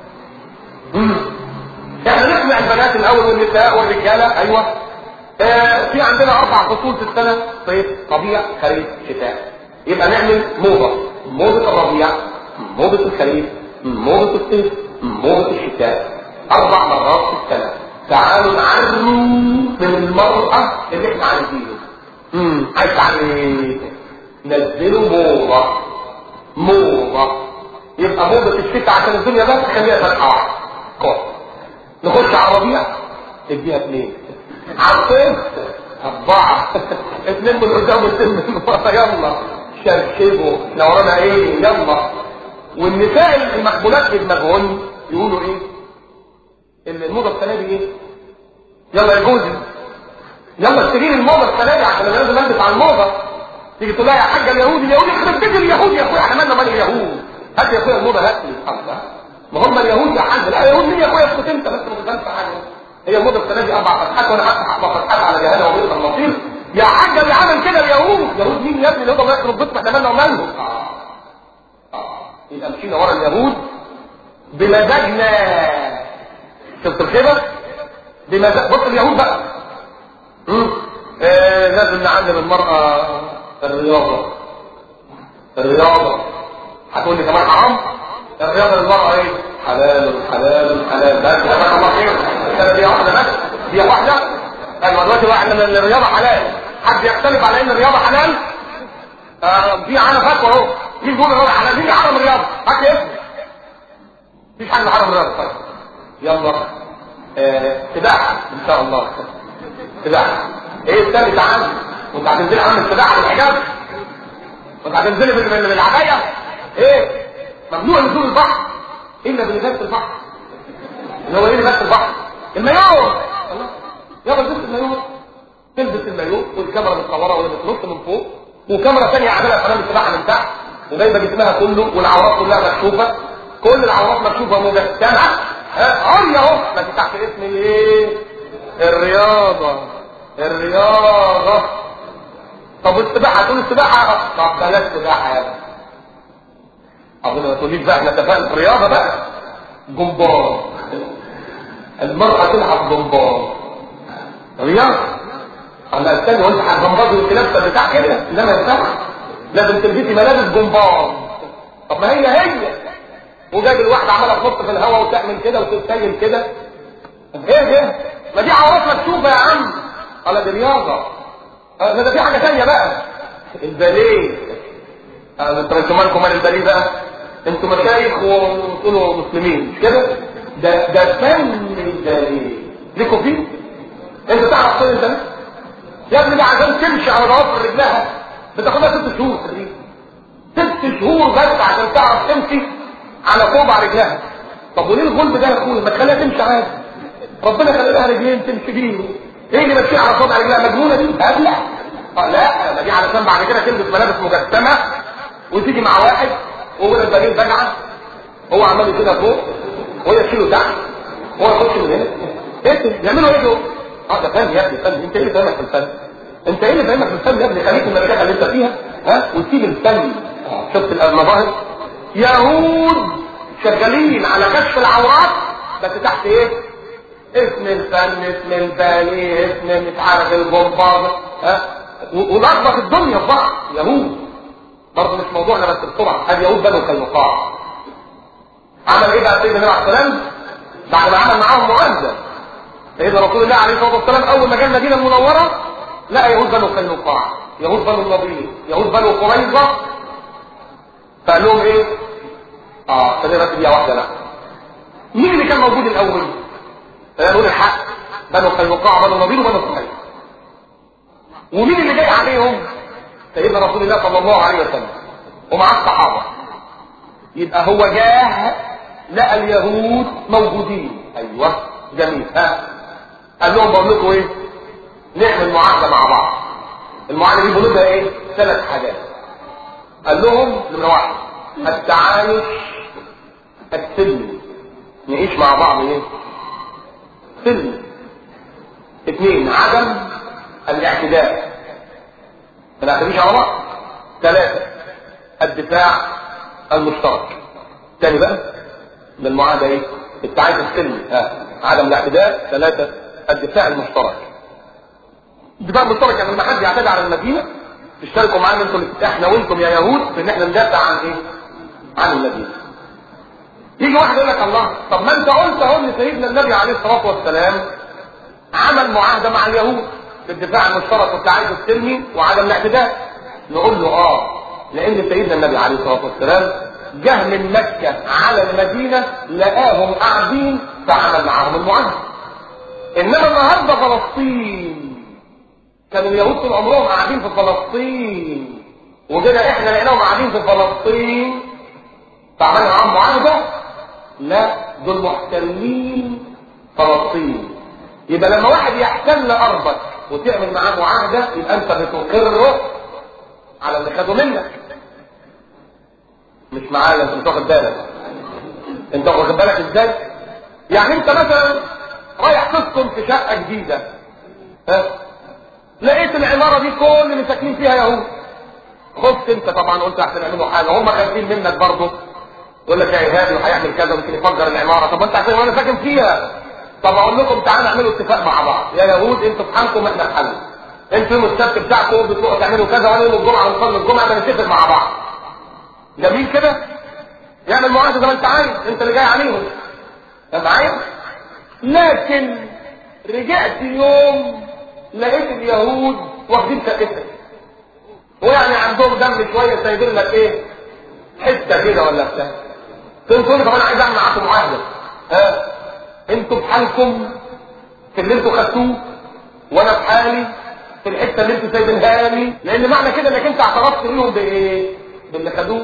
احنا نسمع البنات الاول والنساء والرجاله ايوه اه في عندنا اربع فصول في السنه صيف ربيع خريف شتاء يبقى نعمل موضه موضه الربيع موضه الخريف موضه الصيف موضه الشتاء اربع مرات في السنه تعالوا نعروا من المرأة اللي احنا عايزينه امم عايز تعمل ايه نزلوا موضة موضة يبقى موضة الشتاء عشان الدنيا بس خليها فرقة واحدة كويس نخش على الربيع اديها اثنين على الصيف اربعة اثنين من قدام واثنين من ورا يلا شرشبوا احنا ورانا ايه يلا والنساء المقبولات بدماغهن يقولوا ايه الموضة السنة دي ايه يلا يا جوزي يلا اشتري الموضة السنة دي عشان انا لازم البس على الموضة تيجي تقول لها يا حاجة اليهودي اليهودي يخرب بيت اليهود يا اخويا احنا مالنا مال اليهود هات يا اخويا الموضة هات لي الله ما هم اليهود يا حاج لا اليهود مين يا اخويا اسكت انت بس ما تفهمش حاجة هي الموضة السنة دي اربع فتحات وانا هفتح اربع فتحات على جهاز وبيئة المصير يا حاج اللي عمل كده اليهود يهود مين يا ابني اللي هم يخرب بيتنا احنا مالنا ومالهم اه اه يبقى مشينا ورا اليهود بمزاجنا شفت الخيبة بمزاج بص اليهود بقى آه لازم نعلم المرأة الرياضة الرياضة هتقول لي كمان حرام الرياضة للمرأة ايه حلال حلال حلال بس جزاك الله خير كانت دي واحدة بس دي واحدة ايوه دلوقتي بقى ان الرياضة حلال حد يختلف على ان الرياضة حلال آه في عنا فتوى اهو مين بيقول الرياضة حلال مين حرم الرياضة هات لي اسم مفيش حد حرم الرياضة طيب يلا آه سباحة ان شاء الله سباحة ايه الثاني تعال وانت هتنزلي عامل سباحة بالحجاب وانت هتنزلي بالعباية ايه ممنوع نزول البحر الا بلباس البحر اللي هو ايه لباس البحر المايو يلا لبس المايو تلبس المايو والكاميرا متصوره وهي بتنط من فوق وكاميرا ثانيه عاملها حمام السباحه من تحت وجايبه جسمها كله والعورات كلها مكشوفه كل العورات مكشوفه مجسمه عري اهو بس تحت اسم الايه الرياضه الرياضه طب والسباحه تقول السباحه طب بلاش سباحه يا ابني اظن ما تقوليش بقى احنا اتفقنا في الرياضه بقى جمباز المرأة تلعب جمباز رياضة انا استنى وانت هتجمباز وانت لابسه بتاع كده لا ما ينفعش لازم تلبسي ملابس جمباز طب ما هي هي وجايب الواحدة عمالة تنط في الهواء وتعمل كده وتتسيل كده ايه ده ما دي عورات مكشوفة يا عم قال دي رياضة اه ده في حاجة ثانيه بقى الباليه اه انتوا انتوا مالكم مال الباليه بقى انتوا مشايخ وتقولوا مسلمين مش كده ده ده فن الباليه ليكوا فيه انت تعرف فين الباليه يا ابني ده عشان تمشي على ضوافر رجلها بتاخدها ست شهور تقريبا ست شهور بس عشان تعرف تمشي على صوبع رجلها طب وليه الغلب ده يا اخويا ما تخليها تمشي عادي ربنا خلى لها رجلين تمشي بيه ايه اللي ماشيه على صوبع رجلها مجنونه دي لا اه لا ده دي علشان بعد كده تلبس ملابس مجسمه وتيجي مع واحد وهو البنين بجعه هو عمال كده فوق وهي تشيله تحت هو يخش من هنا ايه بيعملوا ايه دول اه ده فن يا ابني فن انت ايه اللي فاهمك في الفن انت ايه اللي فاهمك في الفن يا ابني خليك المشاكل اللي انت فيها ها وتسيب الفن شفت المظاهر يهود شغالين على كشف العورات بس تحت ايه اسم الفن اسم الباليه اسم مش عارف الجمباز ها ولخبط الدنيا في بعض يهود برضه مش موضوعنا بس بسرعه هذه يهود بنو قينقاع عمل ايه بقى سيدنا النبي عليه السلام بعد ما عمل معاهم معاهده سيدنا رسول الله عليه الصلاه والسلام اول ما جاء المدينه المنوره لقى يهود بنو قينقاع يهود بنو النضير يهود بنو قريظه فقال لهم ايه اه خلينا بس دقيقه واحده لا مين اللي كان موجود الاول نقول الحق بنو قينقاع بنو النضير وبنو قريظه ومين اللي جاي عليهم سيدنا رسول الله صلى الله عليه وسلم ومعاه الصحابه يبقى هو جاه لقى اليهود موجودين ايوه جميل ها قال لهم بقول لكم ايه نعمل معاهده مع بعض المعاهده دي بنودها ايه ثلاث حاجات قال لهم نمره واحد التعايش السلمي نعيش مع بعض ايه سلمي اثنين عدم الاعتداء ما نعتديش على بعض ثلاثه الدفاع المشترك تاني بقى من المعاهده ايه التعايش السلمي ها عدم الاعتداء ثلاثه الدفاع المشترك الدفاع المشترك يعني لما حد يعتدي على المدينه تشتركوا معانا انتوا احنا وانتم يا يهود في ان احنا ندافع عن ايه عن المدينه يجي واحد يقول لك الله طب ما انت قلت اهو ان سيدنا النبي عليه الصلاه والسلام عمل معاهده مع اليهود في الدفاع المشترك والتعايش السلمي وعدم الاعتداء نقول له اه لان سيدنا النبي عليه الصلاه والسلام جه من مكه على المدينه لقاهم قاعدين فعمل معاهم المعاهده انما النهارده فلسطين كانوا اليهود طول عمرهم قاعدين في فلسطين وكده احنا لقيناهم قاعدين في فلسطين فعملنا معاهم معاهده لا دول محتلين فلسطين يبقى لما واحد يحتل ارضك وتعمل معاه معاهده يبقى انت بتقره على اللي خده منك مش معايا انت مش واخد بالك انت واخد بالك ازاي يعني انت مثلا رايح تسكن في شقه جديده ها لقيت العماره دي كل اللي ساكنين فيها يهود خفت انت طبعا قلت احسن يعملوا حاجه هم خايفين منك برضه يقول لك يا ارهابي وهيعمل كذا ويمكن يفجر العماره طب انت عشان وانا ساكن فيها طب اقول لكم تعالوا نعملوا اتفاق مع بعض يا يهود انتوا في حالكم احنا في حالنا انتوا يوم السبت بتاعكم بتروحوا تعملوا كذا وانا يوم الجمعه ونصلي الجمعه بنتفق مع بعض جميل كده يعمل معاهده زي ما انت عايز انت اللي جاي عليهم انت معايا لكن رجعت يوم لقيت اليهود واخدين شقتك ويعني عندهم دم شويه سايبين لك ايه حته كده ولا بتاع تقول طب انا عايز اعمل معاكم معاهده ها انتوا بحالكم في اللي انتوا خدتوه وانا في حالي في الحته اللي انتوا سايبينها لي لان معنى كده انك انت اعترفت ليهم بايه باللي خدوه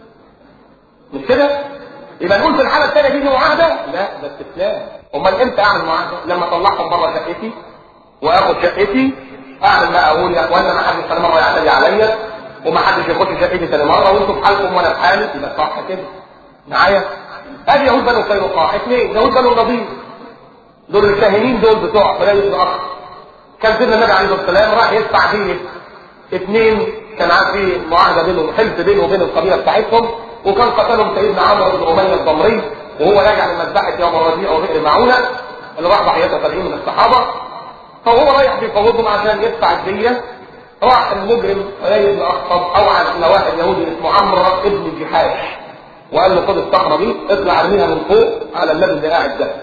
مش كده يبقى نقول في الحاله الثانيه دي معاهده لا ده استثناء امال امتى اعمل معاهده لما اطلعهم بره شقتي واخد شقتي اعمل بقى اقول يا اخوانا ما حدش ثاني مره يعتدي عليا وما حدش ياخدش شقتي ثاني مره وانتوا في حالكم وانا في حالي يبقى صح كده معايا ادي يهود بنو قينقاع اثنين يهود بنو النضير دول الكاهنين دول بتوع فلا يبقى اخر كان سيدنا النبي عليه الصلاه والسلام راح يدفع دية اثنين كان عارف في معاهده بينهم حلف بينه وبين القبيله بتاعتهم وكان قتلهم سيدنا عمرو بن اميه الضمري وهو راجع من مذبحه يوم الربيع وبئر معونه اللي راح ضحيتها 70 من الصحابه فهو رايح بيفوضهم عشان يدفع الديه راح المجرم علي بن اخطب اوعى الى واحد يهودي اسمه عمرو ابن جحاش وقال له خد الصخره دي اطلع ارميها من فوق على النبي اللي قاعد ده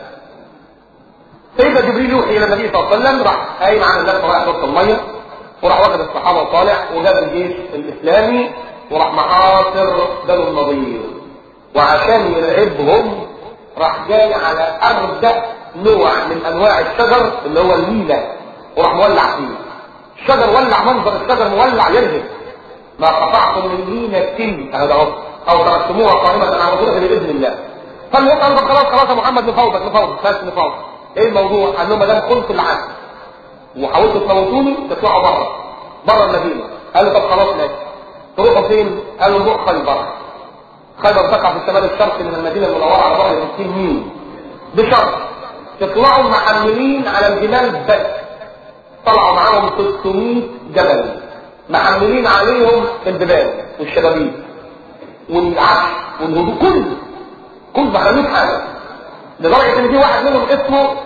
سيدنا جبريل يوحي الى النبي صلى الله عليه وسلم راح قايم عن الناس ورايح وسط الميه وراح واخد الصحابه وطالع وجاب الجيش الاسلامي وراح محاصر بنو النضير وعشان يرعبهم راح جاي على اربع نوع من انواع الشجر اللي هو الليله وراح مولع فيه الشجر ولع منظر الشجر مولع يرهب ما قطعتم من لينة هذا اهو او تركتموها قائمة على رسولك باذن الله فالمهم قالوا طب خلاص خلاص يا محمد نفوضك نفوضك بس نفوضك ايه الموضوع؟ قال لهم ما دام قلت العدل وحاولتوا تموتوني تطلعوا بره بره المدينه قالوا طب خلاص ماشي تروحوا فين؟ قالوا نروح خيبر خيبر تقع في الشمال الشرقي من المدينه المنوره على بعد 60 ميل بشرط تطلعوا محملين على الجمال بس طلعوا معاهم 600 جبل محملين عليهم الجبال والشبابيك والعفش والهدوء كله كل ما خلوش حاجه لدرجه ان في واحد منهم اسمه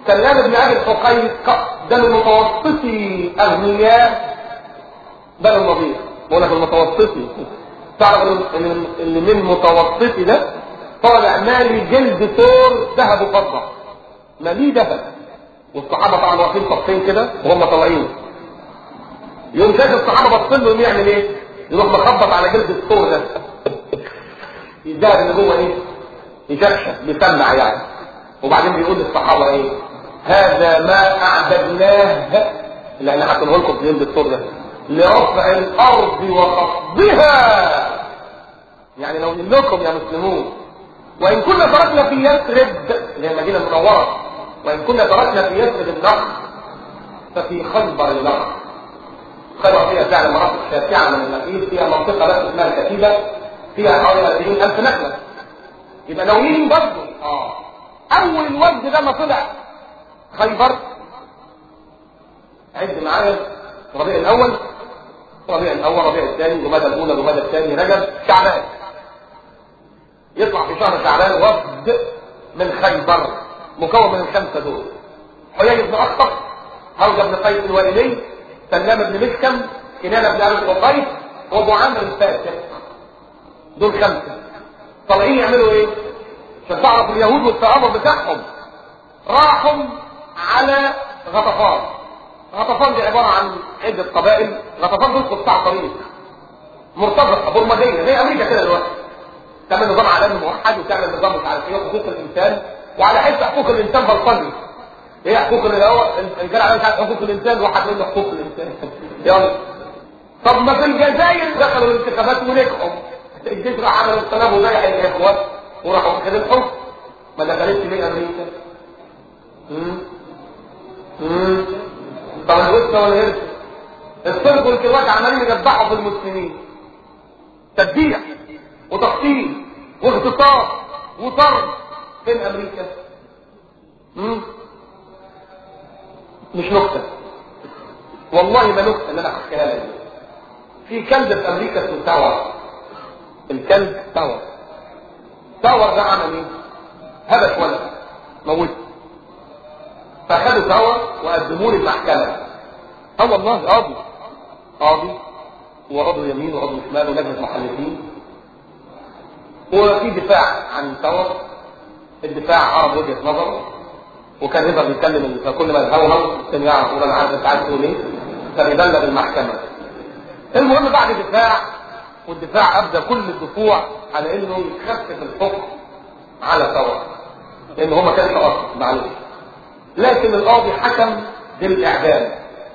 سلام بن ابي الحقيق ده من متوسطي اغنياء بنو النضير بقول لك المتوسطي تعرف ان اللي من متوسطي ده طالع مالي جلد ثور ذهب وفضه ماليه ذهب والصحابه طبعا واقفين صفين كده وهم طالعين يوم شايف الصحابه باصين له يعمل ايه؟ يروح مخبط على جلد الثور ده يزداد ان هو ايه؟ يشخشخ بيسمع يعني وبعدين بيقول للصحابه ايه؟ هذا ما اعددناه اللي احنا حاطينه لكم في جلد الثور ده لرفع الارض وخفضها يعني لو لكم يا مسلمون وان كنا تركنا في يثرب اللي هي المدينه المنوره وان كنا تركنا في يثرب النقر ففي خيبر النقر خيبر فيها فعلا مناطق شاسعه من النخيل فيها منطقه بس اسمها الكتيبه فيها حوالي 40000 نخله يبقى ناويين برضه اه اول الوفد ده ما طلع خيبر عد معايا ربيع الاول ربيع الاول ربيع الثاني جمادى الاولى جمادى الثاني رجب شعبان يطلع في شهر شعبان وفد من خيبر مكون من الخمسه دول حيي بن اخطب هوجه بن قيس الوالدي سلام بن مسكم كنانه بن ابي القيس وابو عمرو الفاتح دول خمسه طالعين يعملوا ايه؟ عشان تعرف اليهود والتآمر بتاعهم راحوا على غطفان غطفان دي عباره عن عده قبائل غطفان دول قطاع طريق مرتبطه برمجيه زي امريكا كده دلوقتي تعمل نظام عالمي موحد وتعمل نظام مش عارف ايه حقوق الانسان وعلى حس حقوق الانسان بلطجي ايه حقوق اللي هو الرجاله على مش عارف حقوق الانسان واحد يقول له حقوق الانسان يلا طب ما في الجزائر دخلوا الانتخابات ونجحوا الجيش راح عملوا الطلب وزيح الاخوه وراحوا واخدين الحكم ما دخلتش ليه امريكا؟ امم امم طب الوسطى ولا هرس الصرف والكوات عمالين يذبحوا في المسلمين تذبيح وتقتيل واغتصاب وطرد فين امريكا مم؟ مش نكته والله ما نكته اللي انا هحكيها لك في كلب في امريكا اسمه تاور الكلب تاور تاور ده عمل ايه هبش ولد موته فاخدوا تاور وقدموه للمحكمه اه والله قاضي قاضي وعضو يمين وعضو شمال ولجنه محلفين وفي دفاع عن الثور الدفاع عرض وجهه نظره وكان يقدر يتكلم فكل ما يتهوهو كان يعرف يقول انا عارف انت عايز تقول ايه كان يبلغ المحكمه المهم بعد دفاع والدفاع ابدى كل الدفوع على انه يخفف الحكم على ثور لان هو ما كانش اصل معلش لكن القاضي حكم بالاعدام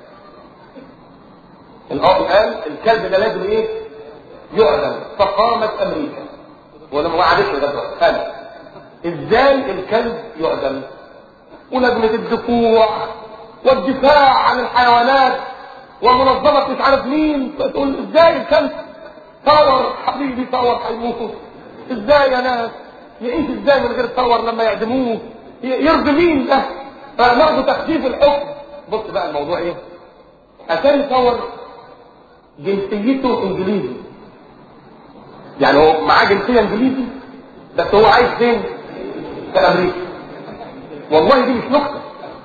القاضي قال الكلب ده لازم ايه يعدم فقامت امريكا ولا ما وعدتش لغايه قال ازاي الكلب يعدم ولجنه الدفوع والدفاع عن الحيوانات ومنظمه مش عارف مين فتقول ازاي الكلب ثور حبيبي ثور هيموت ازاي يا ناس يعيش ازاي من غير ثور لما يعدموه يرضي مين ده فناخده تخفيف الحكم بص بقى الموضوع ايه اتاري ثور جنسيته انجليزي يعني هو معاه جنسيه انجليزي بس هو عايش فين في امريكا والله دي مش نكته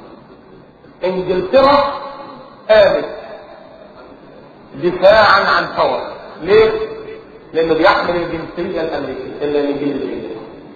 انجلترا قامت دفاعا عن ثور ليه لانه بيحمل الجنسيه الامريكيه الانجليزيه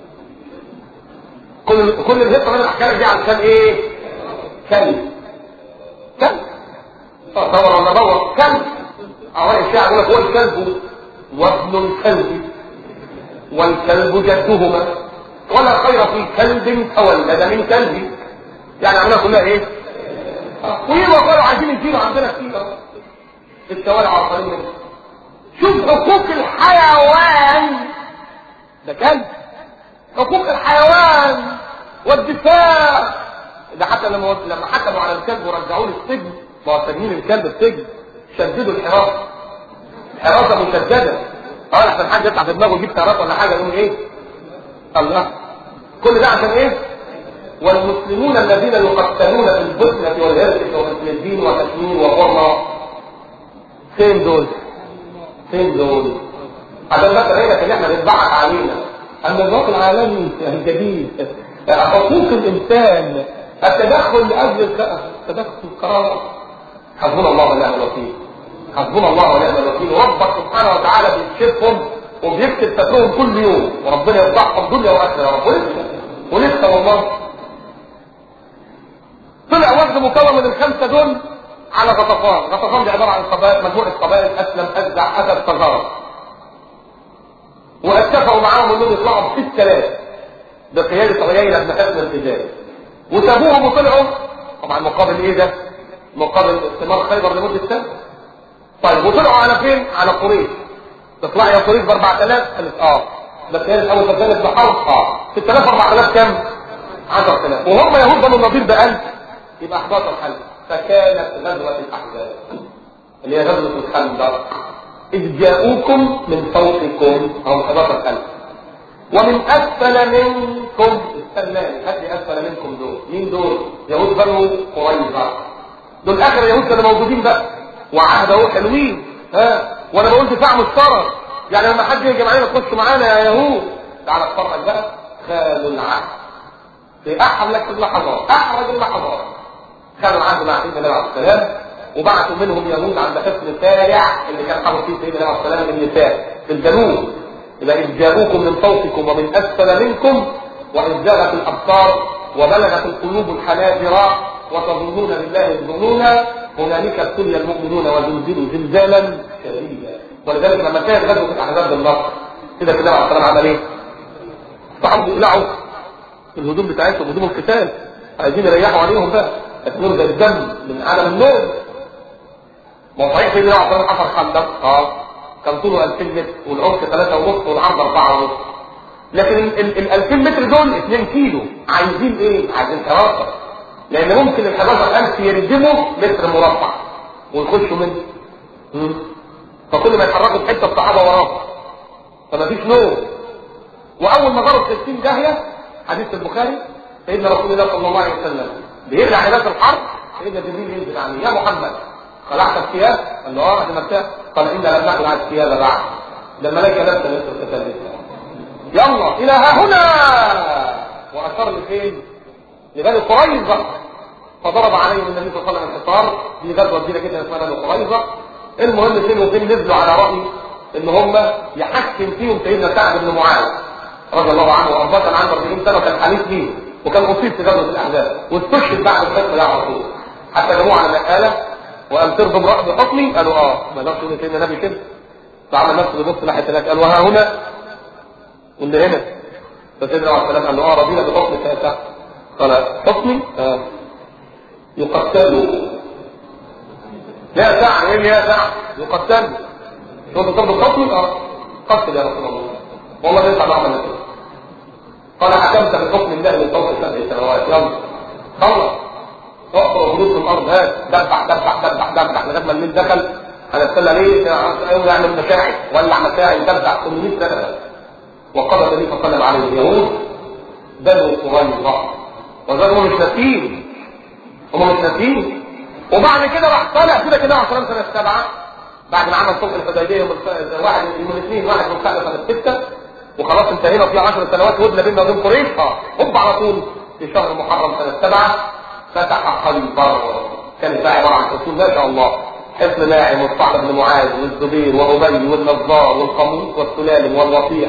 كل كل الهيصه اللي انا بحكي لك دي علشان ايه كلب كلب اه ثور ولا دور كلب اوائل الشاعر يقول لك هو الكلب وابن الكلب والكلب جدهما ولا خير في كلب تولد من كلب يعني عملنا كلها ايه ويبقى قالوا عايزين يجيبوا عندنا كتير التوالي عطارين منه شوف حقوق الحيوان ده كلب حقوق الحيوان والدفاع ده حتى لما لما حكموا على الكلب ورجعوه للسجن ما هو ساجنين الكلب السجن شددوا الحراسه حراسه مشدده اه عشان حد يطلع في دماغه يجيب حراسه ولا حاجه يقول ايه الله كل ده عشان ايه والمسلمون الذين يقتلون في البوسنة والهرسك وفلسطين وكشمير وقرى فين دول فين دول عشان بس عينك ان احنا بنضحك علينا النظام العالمي الجديد حقوق الانسان التدخل لاجل التدخل الكرامه حسبنا الله ونعم الوكيل حسبنا الله ونعم الوكيل وربك سبحانه وتعالى بيكشفهم وبيكتب سترهم كل يوم وربنا يفضحهم دنيا واخره يا رب ولسه ولسه والله طلع وفد مكون من الخمسه دول على غطفان غطفان دي عباره عن قبائل مجموعه قبائل اسلم ازع اسد فزاره واتفقوا معاهم انهم يطلعوا ب 6000 بقياده عيينه بن حسن الحجاز وسابوهم وطلعوا طبعا مقابل ايه ده؟ مقابل استمرار خيبر لمده سنه طيب وطلعوا على فين؟ على قريش تطلع يا قريش ب 4000 قالت اه ده كانت اول كانت بحرب اه 6000 4000 كام؟ 10000 وهم يهود بنو النضير ب 1000 يبقى 11000 فكانت غزوه الاحزاب اللي هي غزوه الخندق إذ جاءوكم من فوقكم أو 11000 ومن أسفل منكم استناني هات لي أسفل منكم دول مين دول؟ يهود بنو قريظة دول آخر يهود كانوا موجودين بقى وعهد اهو حلوين ها وأنا بقول دفاع مشترك يعني لما حد يجي معانا تخش معانا يا يهود تعالى اتفرج بقى خالوا العهد في أحلك اللحظات أحرج اللحظات خالوا العهد مع سيدنا النبي عليه السلام وبعثوا منهم يهود عند حصن سارع اللي كان حاضر فيه سيدنا عليه السلام النساء في الجنوب يبقى إذ جاءوكم من فوقكم ومن أسفل منكم وإذ زاغت الأبصار وبلغت القلوب الحناجر وتظنون بالله الظنون هنالك ابتلي المؤمنون وزلزلوا زلزالا شديدا ولذلك لما كانت غزوة الأحزاب بالنصر كده كده عليه السلام عمل إيه؟ الصحابة يقلعوا الهدوم بتاعتهم هدوم القتال عايزين يريحوا عليهم بقى النور ده الدم من عدم النوم ما هو صحيح سيدنا عبد الله حفر خندق اه كان طوله 2000 متر والعمق 3 ونص والعرض 4 ونص لكن ال 2000 متر دول 2 كيلو عايزين ايه؟ عايزين كراسه لان ممكن ال 11000 يردموا متر مربع ويخشوا منه مم. فكل ما يتحركوا في حته الصحابه وراهم فمفيش نوم واول ما ضرب 60 داهيه حديث البخاري سيدنا رسول الله صلى الله عليه وسلم بيرجع لباس الحرب سيدنا جبريل ينزل عليه يا محمد خلعت الثياب قال له اه خلعتها قال ان لم نخلع الثياب بعد ده الملائكه لابسه لبس القتال يلا الى ها هنا واشار لفين لبني قريظه فضرب عليهم النبي صلى الله عليه وسلم الحصار دي غزوه كبيره جدا اسمها بني قريظه المهم فين وفين نزلوا على راي ان هم يحكم فيهم سيدنا سعد بن معاذ رضي الله عنه وارضاه كان عنده 40 سنه وكان حليف ليه وكان اصيب في غزوه الاحزاب واستشهد بعد الفتح ده على طول حتى جابوه على مقاله وقام ترضم رأس بحكمي قالوا اه ما نقصد ان سيدنا النبي كده فعمل نفسه بيبص ناحيه هناك قال وها هنا واللي هنا فسيدنا عليه السلام قال له اه رضينا بحكم ساعتها قال حكمي آه. يقتلوا يا سعد ايه يا سعد يقتلوا شو بتطلب الحكم اه قتل يا رسول الله والله ينفع نعمل كده قال حكمت بحكم الله من فوق سبع سنوات يلا خلص اقرا حدود الارض هات دبح دبح دبح دبح لغايه ما الليل دخل هنستنى ليه يعمل مشاعر ولع مشاعر دبح 800 سنه وقضى النبي صلى الله عليه وسلم عليه اليهود بنو قريظه وذلك هم مش ناسيين هم مش ناسيين وبعد كده راح طالع كده كده على سنه سنه سبعه بعد ما عمل صلح الحديبيه يوم واحد يوم الاثنين واحد من سنه سنه سته وخلاص انتهينا في 10 سنوات هدنه بيننا وبين قريش اه هوب على طول في شهر محرم سنه سبعه فتح خيبر كانت بقى عباره عن حصول ما شاء الله حصن ناعم والصعب بن معاذ والزبير وابي والنظار والقميص والسلالم والوصيح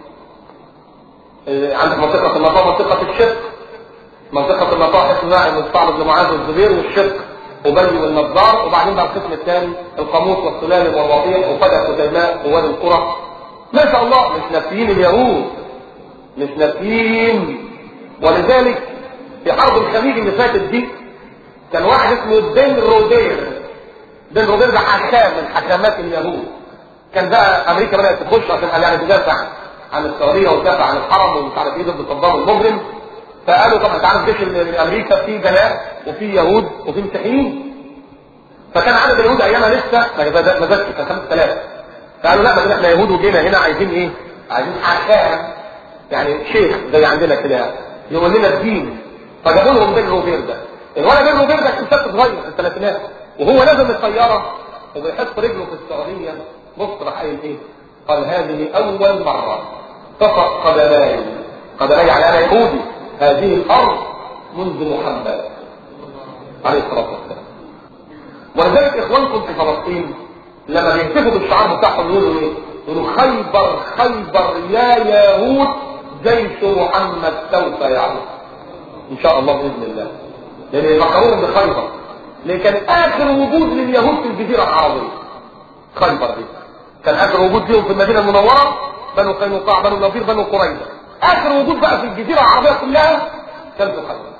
عندك منطقة النطاح منطقة الشق منطقة النطاح حصن ناعم والصعب بن معاذ والزبير والشق أبي والنظار وبعدين بقى القسم الثاني القاموس والسلالم والوصيح وفجأة كتيماء ووادي القرى ما شاء الله مش ناسيين اليهود مش ناسيين ولذلك في حرب الخليج اللي فاتت دي كان واحد اسمه بن رودير بن رودير ده حكام من حكامات اليهود كان بقى امريكا بدات تخش عشان يعني تدافع عن السعوديه وتدافع عن الحرم ومش عارف ايه ضد صدام المجرم فقالوا طب انت عارف جيش امريكا فيه بلاء وفيه يهود وفيه مسيحيين فكان عدد اليهود ايامها لسه ما زادش كان 5000 فقالوا لا ما احنا يهود وجينا هنا عايزين ايه؟ عايزين حكام يعني شيخ زي عندنا كده يقول لنا الدين فجابوا لهم بن روبير ده الولد بن روبير ده كان شاب صغير في الثلاثينات وهو نازل من الطياره وبيحط رجله في السعوديه بص راح قايل ايه؟ قال هذه اول مره تقع قدماي قدماي يعني انا يهودي هذه الارض منذ محمد عليه الصلاة والسلام ولذلك إخوانكم في فلسطين لما بيهتفوا بالشعار بتاعهم يقولوا إيه؟ يقولوا خيبر خيبر يا يهود جيش محمد سوف يعود إن شاء الله بإذن الله لأن يفكرون بخيبر لأن كان آخر وجود لليهود في الجزيرة العربية خيبر دي كان آخر وجود لهم في المدينة المنورة بنو قينقاع بنو نظير بنو قريظة آخر وجود بقى في الجزيرة العربية كلها كان في خيبر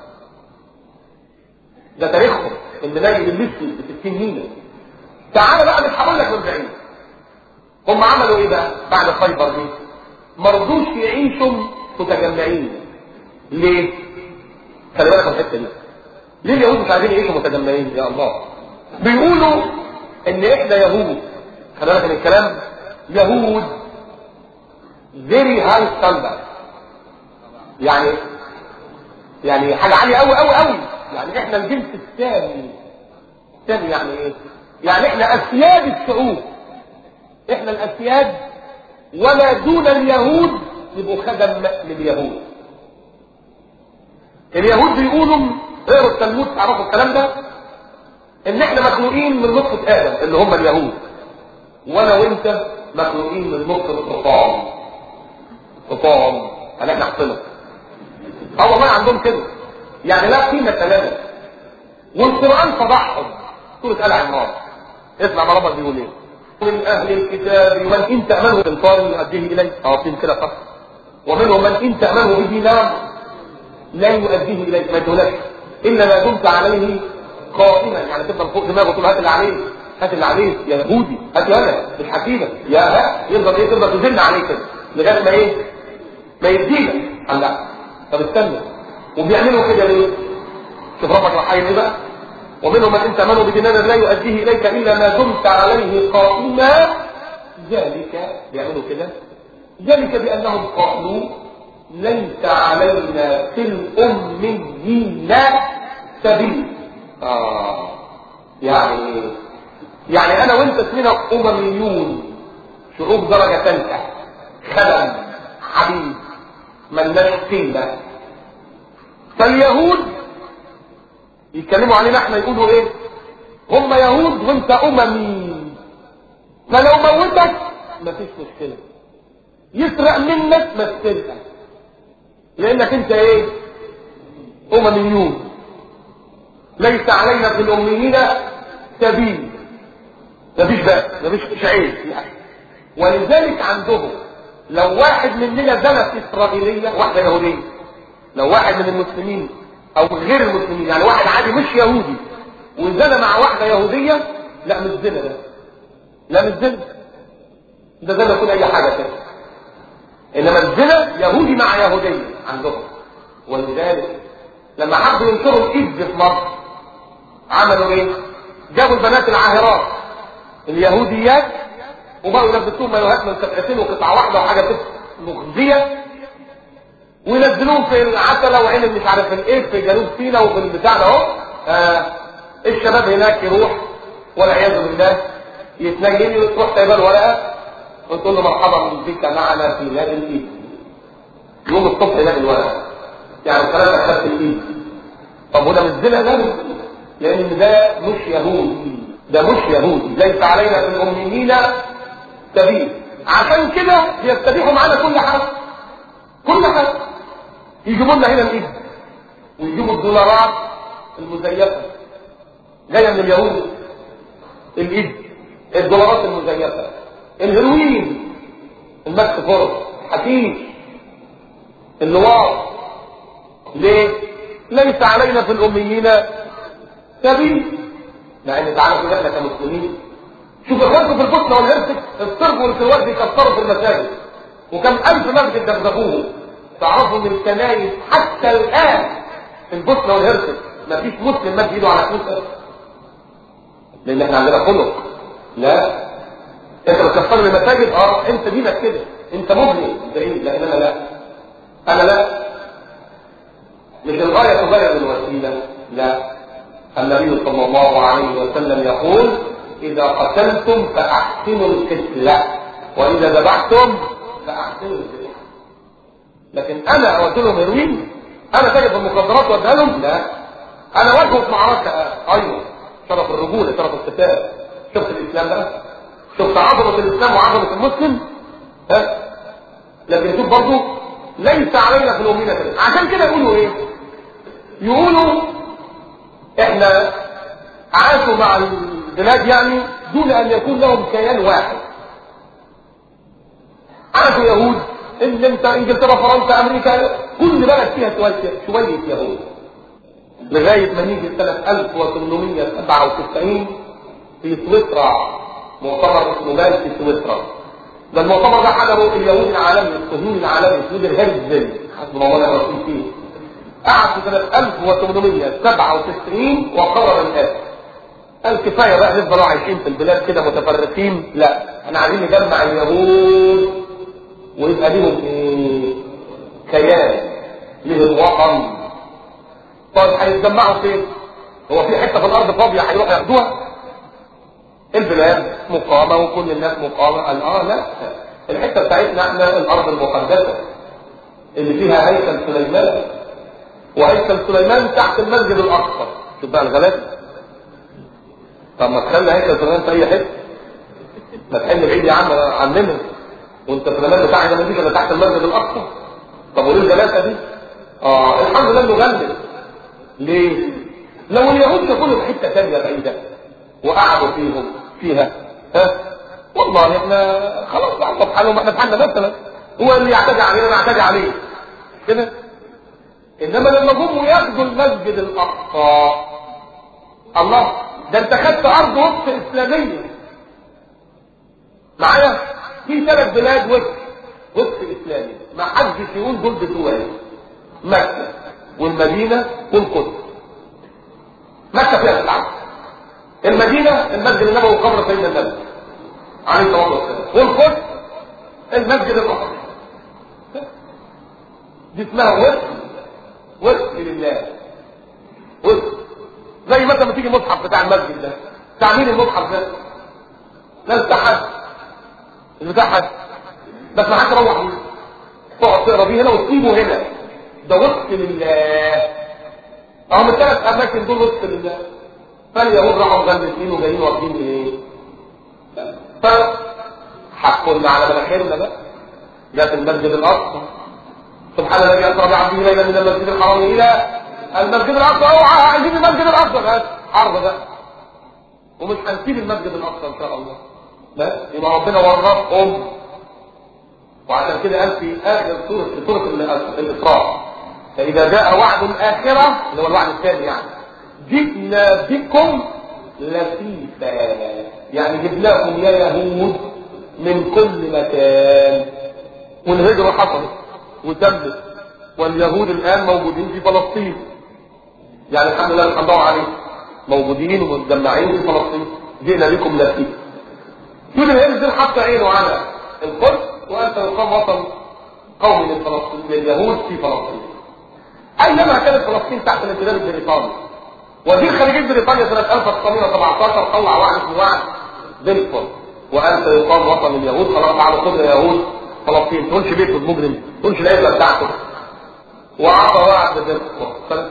ده تاريخهم اللي ناجي بالليستي ب 60 مينا تعال بقى نتحول لك من بعيد هم عملوا ايه بقى بعد خيبر دي ما رضوش يعيشوا متجمعين ليه خلي بالك من الحته دي ليه اليهود مش عايزين يعيشوا متجمعين يا الله بيقولوا ان احنا يهود خلي بالك من الكلام يهود very high standard يعني يعني حاجه عاليه قوي قوي قوي يعني احنا الجنس الثاني الثاني يعني ايه يعني احنا اسياد الشعوب احنا الاسياد وما دون اليهود يبقوا خدم لليهود اليهود بيقولوا اقروا التلمود تعرفوا الكلام ده ان احنا مخلوقين من نطفه ادم اللي هم اليهود وانا وانت مخلوقين من نطفه حطام حطام انا احنا حصلت اه والله عندهم كده يعني لا قيمه لنا والقران فضحهم سوره ال عمران اسمع ما ربك بيقول ايه من اهل الكتاب من ان تامنه بقنطار يؤديه اليك عاطين كده صح ومنهم من ان تامنه بدينار لا يؤديه اليك ما يدولكش الا ما دمت عليه قائما يعني تفضل فوق دماغه تقول هات اللي عليه هات اللي عليه يا يهودي هات انا مش حكيمه يا ها يفضل ايه تفضل تزن عليه كده لغايه ما ايه ما يديلك قال لا طب استنى وبيعملوا كده ليه شوف ربك راح ايه بقى ومنهم من انت امنوا بدينار لا يؤديه اليك الا ما دمت عليه قائما ذلك بيعملوا كده ذلك بانهم قالوا ليس علينا في الاميين سبيل اه يعني يعني انا وانت اسمنا امميون شعوب درجه ثالثه خدم حبيب ملناش قيمه فاليهود يتكلموا علينا احنا يقولوا ايه هم يهود وانت اممي فلو موتك مفيش مشكلة يسرق منك ما تسرقك لانك انت ايه امميون ليس علينا في الاميين سبيل مفيش بقى مفيش عيب يعني ولذلك عندهم لو واحد مننا زنى في اسرائيليه واحده يهوديه لو واحد من المسلمين او غير المسلمين يعني واحد عادي مش يهودي وزنى مع واحدة يهودية لا مش زنا ده لا مش زنا ده زنا يكون اي حاجة كده انما الزنا يهودي مع يهودية عندهم ولذلك لما حبوا ينشروا الايدز في مصر عملوا ايه جابوا البنات العاهرات اليهوديات وبقوا يلبسوهم مايوهات من قطعتين وقطعه واحده وحاجه مخزيه وينزلوهم في العتلة وعين مش عارف الايه في جنوب سيناء وفي البتاع ده اهو آه الشباب هناك يروح والعياذ بالله يتنيل وتروح تقبل ورقه وتقول له مرحبا بك معنا في نادي الايد يوم الصبح يلاقي الورقه يعني ثلاثة خدت الايد طب وده مش زنا ده لان ده مش يهودي ده مش يهودي ليس علينا في الاميين سبيل عشان كده بيستبيحوا معانا كل حاجه كل حاجه يجيبوا لنا هنا الايد ويجيبوا الدولارات المزيفه جايه من اليهود الايد الدولارات المزيفه الهروين المكس فرص حشيش اللواط ليه ليس علينا في الاميين سبيل مع ان تعالى كده احنا كمسلمين شوف اخوانكم في البوسنه والهرسك الصرف والكوات بيكسروا في المساجد وكم الف مسجد دغدغوه تعرفوا ان الكنايس حتى الان في البوسنه والهرسك ما فيش مسلم مد ايده على فلوس لان احنا عندنا خلق لا انت بتكسر المساجد اه انت دينك كده انت مبني بعيد لكن انا لا انا لا مش الغايه تغير الوسيله لا النبي صلى الله عليه وسلم يقول اذا قتلتم فاحسنوا القتل واذا ذبحتم فاحسنوا الذبح لكن انا قلت لهم هروين انا تاجر في المخدرات واديها لهم لا انا واجهه في معركه ايوه شرف الرجوله شرف القتال شفت الاسلام بقى شفت عظمه الاسلام وعظمه المسلم ها لكن شوف برضه ليس علينا في الامين عشان كده يقولوا ايه يقولوا احنا عاشوا مع البلاد يعني دون ان يكون لهم كيان واحد عاشوا يهود ان انت انجلترا فرنسا امريكا كل بلد فيها شويه شويه يهود لغايه ما نيجي سنه 1897 في سويسرا مؤتمر اسمه بال في سويسرا ده المؤتمر ده حضره اليهود العالمي الصهيوني العالمي سويدر هيرزل حسب الله ونعم الوكيل فيه قعد في سنه 1897 وقرر الاتي قال كفايه بقى نفضل عايشين في البلاد كده متفرقين لا احنا عايزين نجمع اليهود ويبقى ليهم ايه كيان لهم وطن طيب هيتجمعوا فين هو في حته في الارض فاضيه هيروحوا ياخدوها البلاد مقامه وكل الناس مقامه قال اه لا الحته بتاعتنا احنا الارض المقدسه اللي فيها هيكل سليمان وهيكل سليمان تحت المسجد الاقصى شوف بقى الغلابه طب ما تخلي هيكل سليمان في اي حته ما تحل بعيد يا عم عننا وانت سليمان بتاعي ده مفيش الا تحت المسجد الاقصى طب وليه الجلاسه دي اه الحمد لله انه غلب ليه لو اليهود شافوا في حته ثانيه بعيده وقعدوا فيهم فيها ها والله احنا خلاص بقى طب حالهم احنا في حالنا مثلا هو اللي يعتدي علينا نعتدي عليه كده انما لما جم ياخدوا المسجد الاقصى الله ده انت خدت ارض وقف اسلاميه معايا في ثلاث بلاد وقف وقف اسلامي ما حدش يقول دول بتوعي مكه والمدينه والقدس مكه فيها العالم المدينه المسجد النبوي وقبر سيدنا النبي عليه الصلاه والسلام والقدس المسجد الاقصى دي اسمها وقف وقف لله وقف زي مثلا ما تيجي المصحف بتاع المسجد ده بتاع مين المصحف ده؟ لا بتاع حد مش بتاع حد بس ما حد تروح بيه تقعد تقرا بيه هنا وتسيبه هنا ده وقف لله اهم الثلاث اماكن دول وقف لله فاليهود راحوا مغلسين وجايين واخدين ايه؟ ف حقنا على مناخيرنا بقى جت المسجد الاقصى سبحان الذي اسرى بعبده ليلا من المسجد الحرام الى المسجد الاقصى اوعى عايزين المسجد الاقصى بس حرب بقى ومش هنسيب المسجد الاقصى ان شاء الله بس يبقى ربنا ورطهم وعشان كده قال في اخر سوره في سوره الاسراء فاذا جاء وعد الاخره اللي هو الوعد الثاني يعني جئنا بكم لفيفا يعني جبناكم يا يهود من كل مكان والهجره حصلت وتمت واليهود الان موجودين في فلسطين يعني الحمد لله الحمد لله عليه موجودين ومتجمعين في فلسطين جئنا بكم لفيفا يقول الهرزل حط عينه على القدس وانت يقام وطن قومي للفلسطين لليهود في فلسطين اينما كانت فلسطين تحت الامتداد البريطاني وزير خارجيه بريطانيا سنه 1917 طلع وعد اسمه وعد بلفور وقال سيقام وطن اليهود خلاص تعالوا كل يهود فلسطين تقولش بيته المجرم تقولش العزله بتاعته وعطى وعد بلفور سنه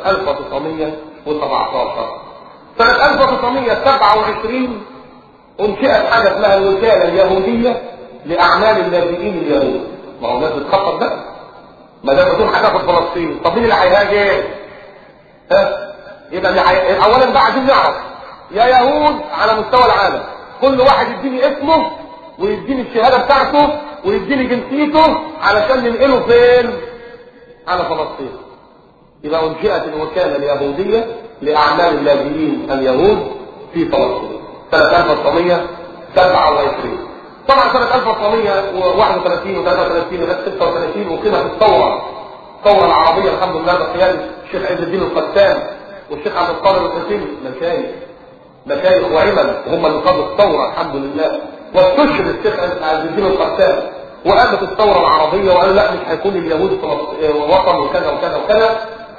1917 سنه 1927 انشئت حاجه اسمها الوكاله اليهوديه لاعمال اللاجئين اليهود ما هو الناس بتخطط ده ما دام بتقول هتاخد فلسطين طب مين اللي هيهاجر؟ ها يبقى اللي حي... اولا بقى عايزين نعرف يا يهود على مستوى العالم كل واحد يديني اسمه ويديني الشهاده بتاعته ويديني جنسيته علشان ننقله فين؟ على فلسطين يبقى انشئت الوكاله اليهوديه لاعمال اللاجئين اليهود في فلسطين سنه 1927 طبعا سنه 1931 و 33 لغايه 36 وقيمت الثوره الثوره العربيه الحمد لله بقياده الشيخ عز الدين القسام والشيخ عبد القادر الحسيني مشايخ مشايخ وعمل هم اللي قادوا الثوره الحمد لله واستشهد الشيخ عز الدين القسام وقامت الثوره العربيه وقال لا مش هيكون اليهود وطن وكذا وكذا وكذا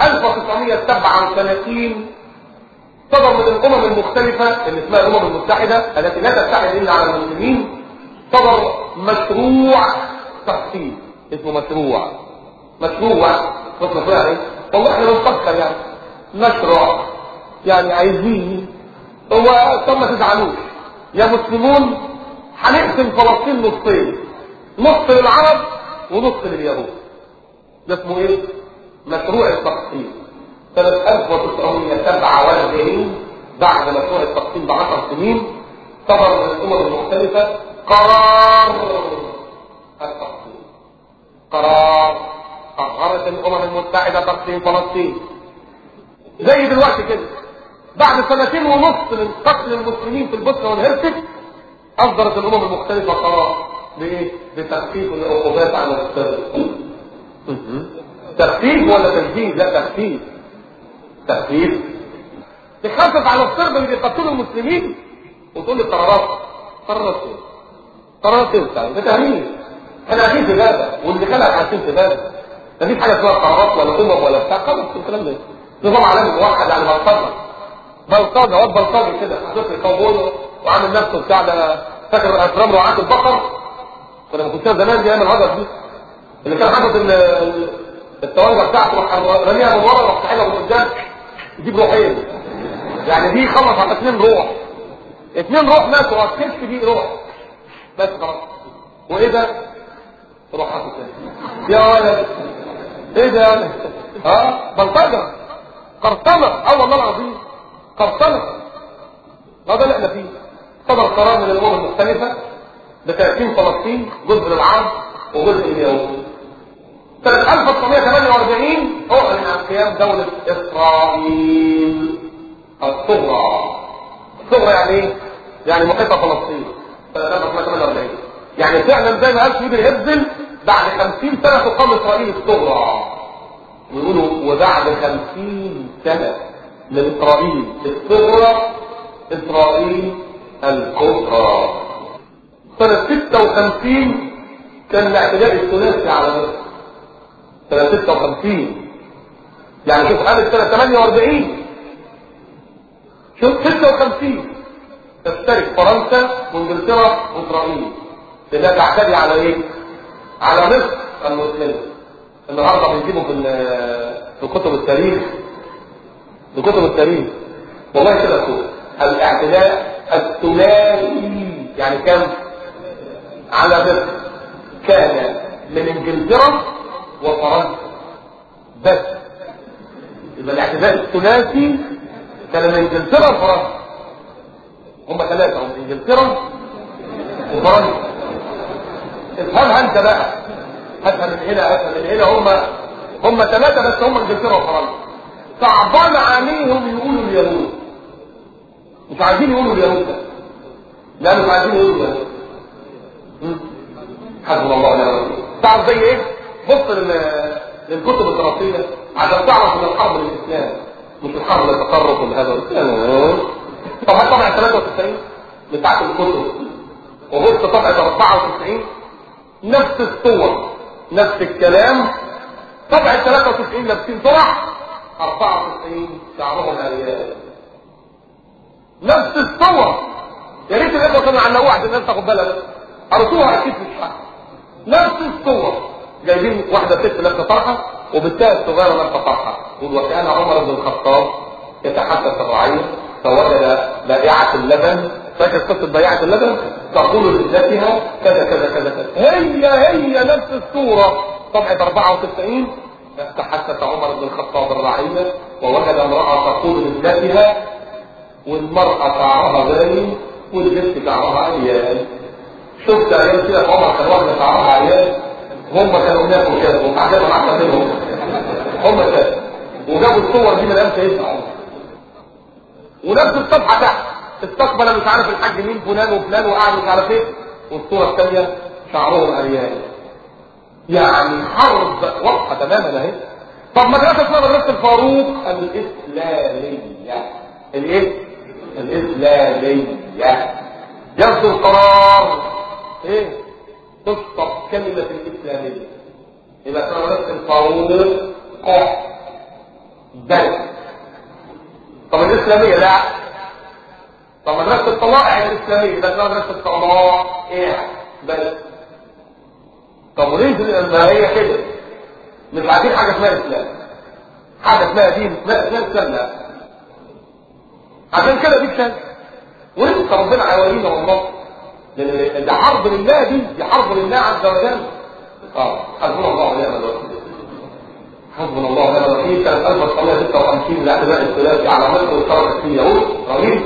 1937 صدر من الامم المختلفه اللي اسمها الامم المتحده التي لا تتحد الا على المسلمين صدر مشروع تقسيم اسمه مشروع مشروع مشروع ايه والله احنا بنفكر يعني مشروع يعني عايزين هو طب ما تزعلوش يا مسلمون هنقسم فلسطين نصين نص للعرب ونص لليهود ده اسمه ايه مشروع التقسيم سنة 1947 بعد مشروع التقسيم بعشر سنين صدر من الامم المختلفة قرار التقسيم قرار قررت الامم المتحدة تقسيم فلسطين زي دلوقتي كده بعد سنتين ونص من قتل المسلمين في البوسنة والهرسك اصدرت الامم المختلفة قرار بايه بتخفيف العقوبات على السر تخفيف ولا تجديد لا تخفيف تخفيف تخفف على الصرب اللي بيقتلوا المسلمين وتقول لي قرارات قرارات ايه قرارات ايه بتاع ده تهميش احنا قاعدين في بلد واللي خلق عايشين في بلد مفيش حاجه اسمها قرارات ولا امم ولا بتاع خلاص الكلام ده نظام عالمي موحد يعني بلطجه بلطجه واد بلطجي كده حاطط لي كاوبوي وعامل نفسه بتاع ده فاكر اكرام رعاة البقر كنا كنت زمان دي ايام الهجر دي اللي كان حاطط التوابع بتاعته رميها من ورا وراح ساحبها من قدام يجيب روحين يعني دي خلص على اثنين روح اثنين روح ماتوا الكشف دي روح بس خلاص وايه ده روح حاطط يا ولد ايه ده يا ولد ها بلطجه قرطنه اه والله العظيم قرطنه هذا اللي احنا فيه صدر قرار من الامم المختلفه بتقسيم فلسطين جزء للعرب وجزء لليهود سنة 1948 أعلن عن قيام دولة إسرائيل الصغرى الصغرى يعني إيه؟ يعني محيطة فلسطين سنة 1948 يعني فعلا زي ما قال سيدي الهبزل بعد 50 سنة تقام إسرائيل الصغرى ويقولوا وبعد 50 سنة من إسرائيل الصغرى إسرائيل الكبرى سنة 56 كان الاعتداء الثلاثي على مصر سنة 56 يعني شوف قامت سنة 48 شوف 56 تشترك فرنسا وانجلترا واسرائيل لانها تعتدي على ايه؟ على مصر المسلمة النهارده بنجيبه في في كتب التاريخ في كتب التاريخ والله كده كتب الاعتداء الثلاثي يعني كم؟ على مصر كان من انجلترا وفرنسا بس يبقى الاعتداء الثلاثي كان من انجلترا وفرنسا هم ثلاثة هم انجلترا وفرنسا افهمها انت بقى هاتها من هنا هاتها من هنا هم هم ثلاثة بس هم انجلترا وفرنسا صعبان عليهم يقولوا اليهود مش عايزين يقولوا اليهود ده لا مش عايزين يقولوا اليهود حسبنا الله ونعم الوكيل تعرف زي ايه بص للكتب الدراسيه عشان تعرف ان الحرب للاسلام مش الحرب للتطرف ولهذا الاسلام طب هات طبعا 93 بتاعت الكتب وبص طبعا 94 نفس الصور نفس الكلام طبعا 93 لابسين طرح 94 شعرهم اريال نفس الصور يا ريت الاخوه كانوا علقوها عشان الناس تاخد بالها قرصوها اكيد مش حق نفس الصور جايبين واحدة ست لابسة طرحة وبالتالي الصغيرة لابسة طرحة يقول وكان عمر بن الخطاب يتحدث الرعية فوجد بائعة اللبن فاكر قصة بائعة اللبن تقول لابنتها كذا كذا كذا كذا هي هي نفس الصورة طبعة 94 تحدث عمر بن الخطاب الرعية ووجد امرأة تقول لابنتها والمرأة شعرها باين والبنت شعرها عيال شفت ايام كده في عمر كان واحدة شعرها عيال هم كانوا هناك وكانوا وحاجات احسن منهم هم كانوا وجابوا الصور دي من امتى يسمع عمر ونفس الصفحة تحت استقبل مش عارف الحاج مين فلان وفلان وقعد مش عارف ايه والصورة الثانية شعرهم اريان يعني حرب واضحة تماما اهي طب مدرسة اسمها مدرسة الفاروق الإسلامية الايه؟ الإسلامية يصدر قرار ايه؟ تشطب كلمة الإسلامية يبقى اسمها مدرسة الفاروق بس طب الإسلامية لا طب مدرسة الطلائع الإسلامية يبقى اسمها مدرسة الطلائع بس طب وليه ما هي كده مش عايزين حاجة اسمها إسلام حاجه اسمها دين لا لا لا عشان كده دي شهاده وانت ربنا هيورينا والله لان ده حرب لله دي دي حرب لله عز وجل اه حسبنا الله ونعم الوكيل حسبنا الله ونعم الوكيل سنه 1956 لاعتباء الثلاثي على مصر وصارت في اليهود رهيب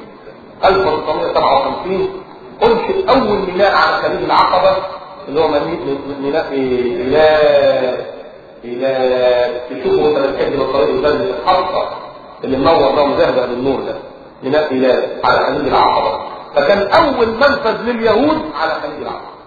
1957 انشئ اول ميناء على خليج العقبه اللي هو ميناء الى الى تشوفوا انت بتكذب الطريق البلد الحرقه اللي منور ده مذهبه للنور ده ميناء الى على خليج العقبه فكان اول منفذ لليهود على خليج العقبه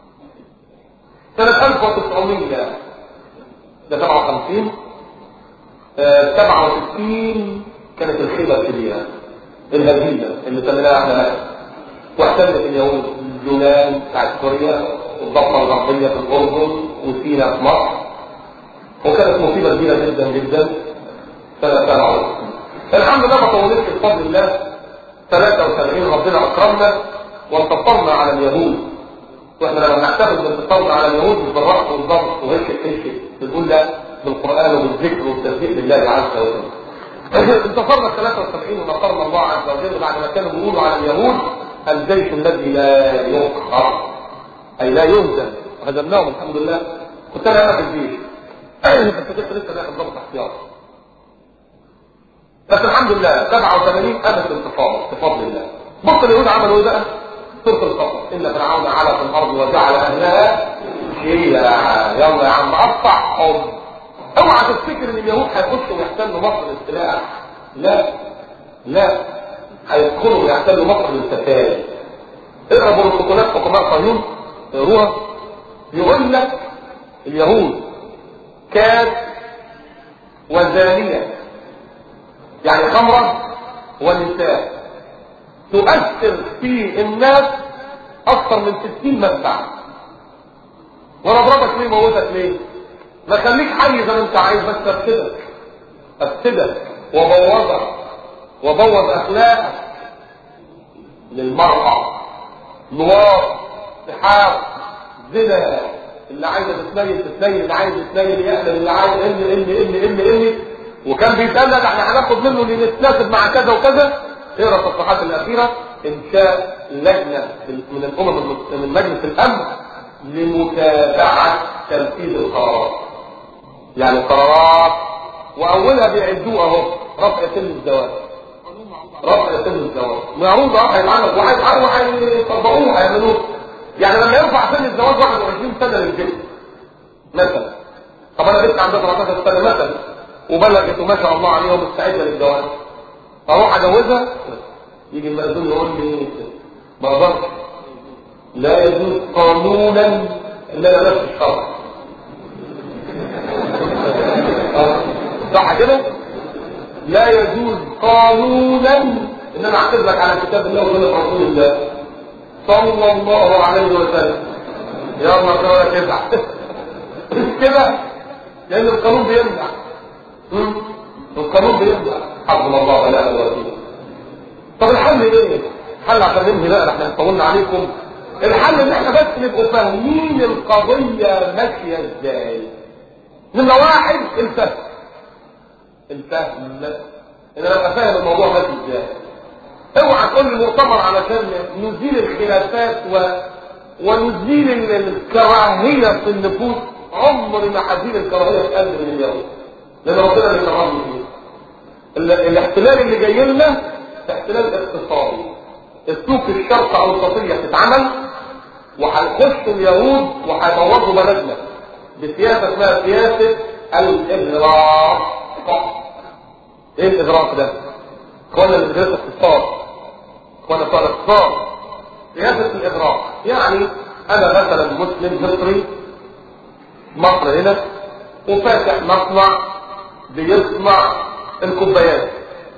سنة 1900 ده 57 آه 67 كانت الخيبة الكبيرة الهزيمة اللي سميناها احنا مكة واحتلت اليهود اليونان بتاعت سوريا والضفة الغربية في الأردن وسينا في مصر وكانت مصيبة كبيرة جدا جدا سنة 67 الحمد لله ما طولتش بفضل الله 73 ربنا أكرمنا وانتصرنا على اليهود واحنا لما نحتفل بانتصارنا على اليهود مش بالرأس والضبط وهيك هيك بنقول لا بالقرآن وبالذكر والتسبيح لله عز وجل انتصرنا 73 ونصرنا الله عز وجل بعد ما كانوا بيقولوا على اليهود الجيش الذي لا يقهر اي لا يهزم وهزمناهم الحمد لله كنت انا في الجيش بس كنت لسه داخل ضابط احتياط بس الحمد لله 87 قامت الانتفاضه بفضل الله بص اليهود عملوا ايه بقى؟ سوره القصص ان فرعون علا في الارض وجعل اهلها شيعا يلا يا عم قطعهم اوعى تفتكر ان اليهود هيخشوا ويحتلوا مصر استيلاء لا لا هيدخلوا ويحتلوا مصر بالسفاري اقرا بروتوكولات حكماء صهيون اقروها يقول لك اليهود كاد وزانية يعني خمرة ونساء تؤثر في الناس اكثر من 60 مدفع وانا اضربك ليه موتك ليه ما خليك حي زي ما انت عايز بس افسدك افسدك وبوظك وبوظ اخلاقك للمرأة نوار سحاب زنا اللي عايزه تتنيل تتنيل اللي عايز يتنيل يقلل اللي عايز اللي اللي اللي اللي اللي وكان بيتقال احنا هناخد منه اللي نتناسب مع كذا وكذا اقرا التصريحات الاخيره انشاء لجنه من الامم من مجلس الامن لمتابعه تنفيذ القرارات يعني القرارات واولها بيعدوه اهو رفع سن الزواج رفع سن الزواج معروض اه هيتعمل وهيطبقوه هيعملوه يعني لما يرفع سن الزواج 21 سنه للبنت مثلا طب انا بنت عندها 13 سنه مثلا وبلغت وما شاء الله عليها مستعده للجواز اروح اجوزها يجي المأذون يقول لي ما اقدرش لا يجوز قانونا ان انا نفس الشرع صح كده لا يجوز قانونا ان انا اعتذر لك على كتاب الله وسنه رسول الله صلى الله عليه وسلم يا الله كده كده كده لان القانون بيمنع القانون بيمنع حفظنا الله ولا الوكيل طب الحل ايه الحل عشان ننهي بقى احنا طولنا عليكم الحل ان احنا بس نبقوا فاهمين القضيه ماشيه ازاي نمره واحد الفهم الفهم ان انا ابقى فاهم الموضوع ماشي ازاي اوعى تقول لي مؤتمر علشان نزيل الخلافات و... ونزيل الكراهيه في النفوس عمري ما هزيل الكراهيه في قلب من اليوم لان ربنا اللي كرمني فيه الاحتلال اللي جاي لنا احتلال اقتصادي السوق الشرق اوسطيه تتعمل وهيخش اليهود وهيبوظوا بلدنا بسياسه اسمها سياسه الاغراق ايه الاغراق ده؟ اخوانا اللي بيدرسوا اقتصاد اخوانا بتوع الاقتصاد سياسه الاغراق يعني انا مثلا مسلم مصري مصر هنا وفاتح مصنع بيصنع الكوبايات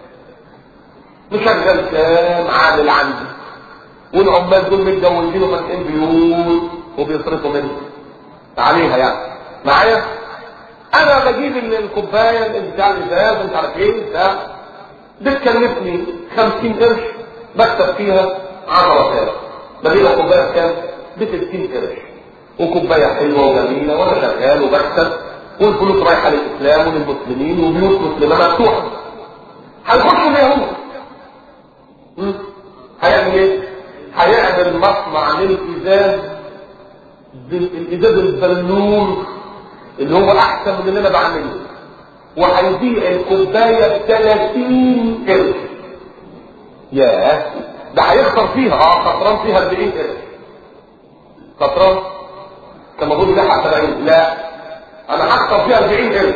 مشغل كام عامل عندي والعمال دول متجوزين وفاتحين بيوت وبيصرفوا منه عليها يعني معايا انا بجيب الكوبايه اللي بتاع الازاز مش عارف ايه بتاع بتكلفني 50 قرش بكسب فيها 10000 بجيب الكوبايه بكام؟ ب 60 قرش وكوبايه حلوه وجميله وانا شغال وبكسب والفلوس رايحه للاسلام وللمسلمين وبيوت مسلمه مفتوحه هيخشوا اليهود مم. هيعمل ايه؟ هيعمل مصنع للازاز الازاز البلور اللي هو احسن من اللي انا بعمله وهيبيع الكوبايه ب 30 قرش ياه ده هيخسر فيها اه خسران فيها 40 قرش خسران كان المفروض يبيعها 70 لا انا هخسر فيها 40 قرش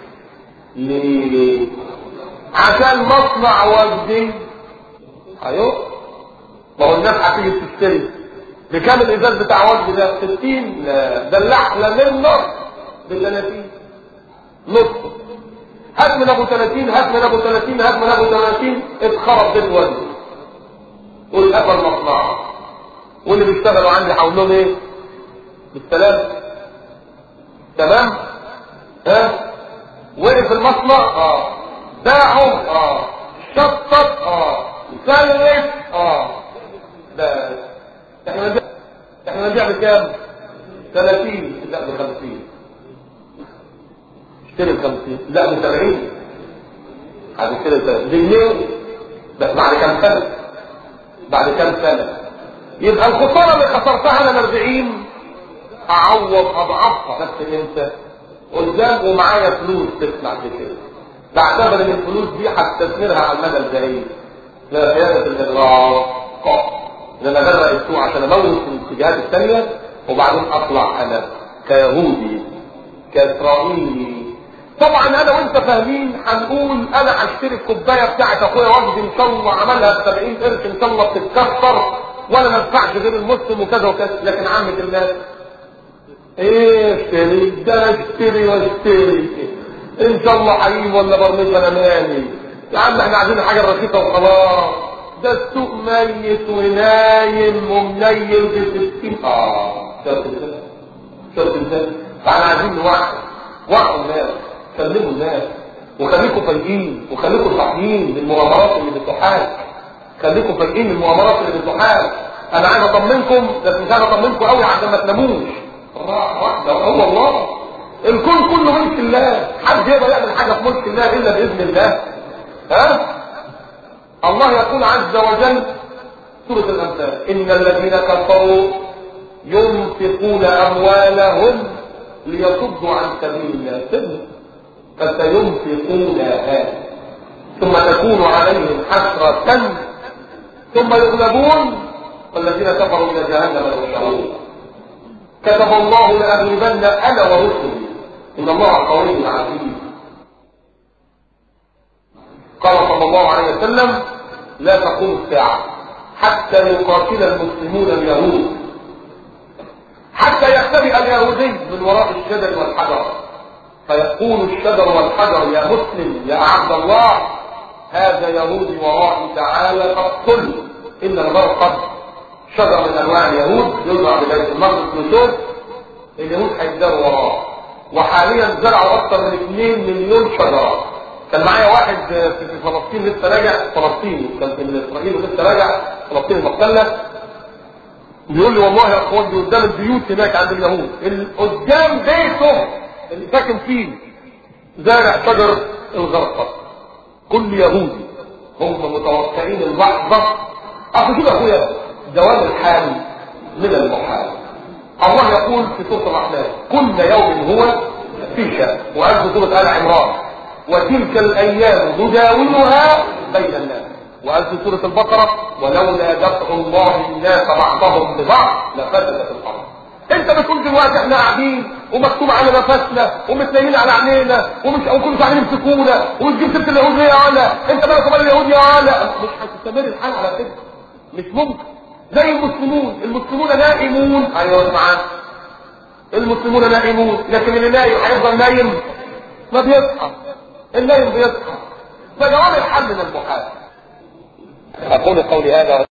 ليه؟ عشان مصنع وجدي ايوه ما هو الناس هتيجي تشتري بكام الازاز بتاع وجدي ده 60 لا ده اللحمه منه ب 30 نص هات من ابو 30 هات من ابو 30 هات من ابو 30 اتخرب بيت وجدي والقفل مصنعه واللي بيشتغلوا عندي هقول لهم ايه؟ بالسلام تمام؟ ها؟ وقف المصنع اه باعوا اه شطط اه سلف اه بس احنا نبيع احنا نبيع بكام 30 لا ب 50 اشتري ب 50 لا ب 70 هتشتري ب 30 جنيه بس بعد كام سنه بعد كام سنه يبقى الخساره اللي خسرتها انا 40 اعوض اضعافها بس امتى قدام ومعايا فلوس تسمع كده بعتبر ان الفلوس دي هستثمرها على المدى البعيد لا زيادة الاغراق ان انا اغرق السوق عشان اموت في الاتجاهات الثانية وبعدين اطلع انا كيهودي كاسرائيلي طبعا انا وانت فاهمين هنقول انا هشتري الكوبايه بتاعت اخويا وجدي ان شاء الله عملها ب 70 قرش ان شاء الله بتتكسر ولا ما ينفعش غير المسلم وكذا وكذا لكن عامه الناس ايه اشتري ده اشتري واشتري ان شاء الله حقيقي ولا برمجه انا مالي يا عم احنا عايزين حاجه رخيصه وخلاص ده السوق ميت ونايم ومنيل بستين اه شرط انسان شرط انسان فاحنا عايزين نوعي وعوا الناس كلموا الناس وخليكم فايقين وخليكم صاحيين للمغامرات اللي بتحال خليكم فايقين للمغامرات اللي بتحال انا عايز اطمنكم بس مش عايز اطمنكم قوي عشان ما تناموش واحدة هو الله الكون كله ملك الله حد يقدر يعمل حاجة في ملك الله إلا بإذن الله ها الله يقول عز وجل سورة الأمثال إن الذين كفروا ينفقون أموالهم ليصدوا عن سبيل الله سبب فسينفقونها ثم تكون عليهم حسرة ثم يغلبون والذين كفروا إلى جهنم يحشرون كتب الله لأغلبن أنا ورسلي إن الله قوي عزيز قال صلى الله عليه وسلم لا تقوم الساعة حتى يقاتل المسلمون اليهود حتى يختبئ اليهودي من وراء الشجر والحجر فيقول الشجر والحجر يا مسلم يا عبد الله هذا يهودي ورائي تعالى فاقتل إن الغرقد شجر من انواع اليهود يزرع ببيت المقدس نشوف اليهود هيزرعوا وراه وحاليا زرعوا اكثر من 2 مليون شجره كان معايا واحد في فلسطين لسه راجع فلسطيني كان في اسرائيل ولسه راجع فلسطين المحتله بيقول لي والله يا اخوان دي قدام البيوت هناك عند اليهود قدام بيته اللي ساكن فيه زارع شجر الغرقد كل يهودي هم متوقعين اللحظه اصل كده اخويا دوام الحال من المحال الله يقول في سورة الرحمن كل يوم هو في شأن وقال في سورة آل عمران وتلك الأيام نداولها بين الناس وقال في سورة البقرة ولولا دفع الله الناس بعضهم ببعض لفسدت الأرض انت بتقول دلوقتي احنا قاعدين ومكتوب على نفسنا ومتنيين على عينينا ومش او كل عاملين يمسكونا ومش جبت سيره اليهود ليه يا علا انت مالك ومال اليهود يا علا مش هتستمر الحال على كده مش ممكن زي المسلمون المسلمون نائمون ايوه معاك المسلمون نائمون لكن اللي نايم هيفضل نايم ما بيصحى النايم بيصحى فجواب الحل من المحال اقول قولي هذا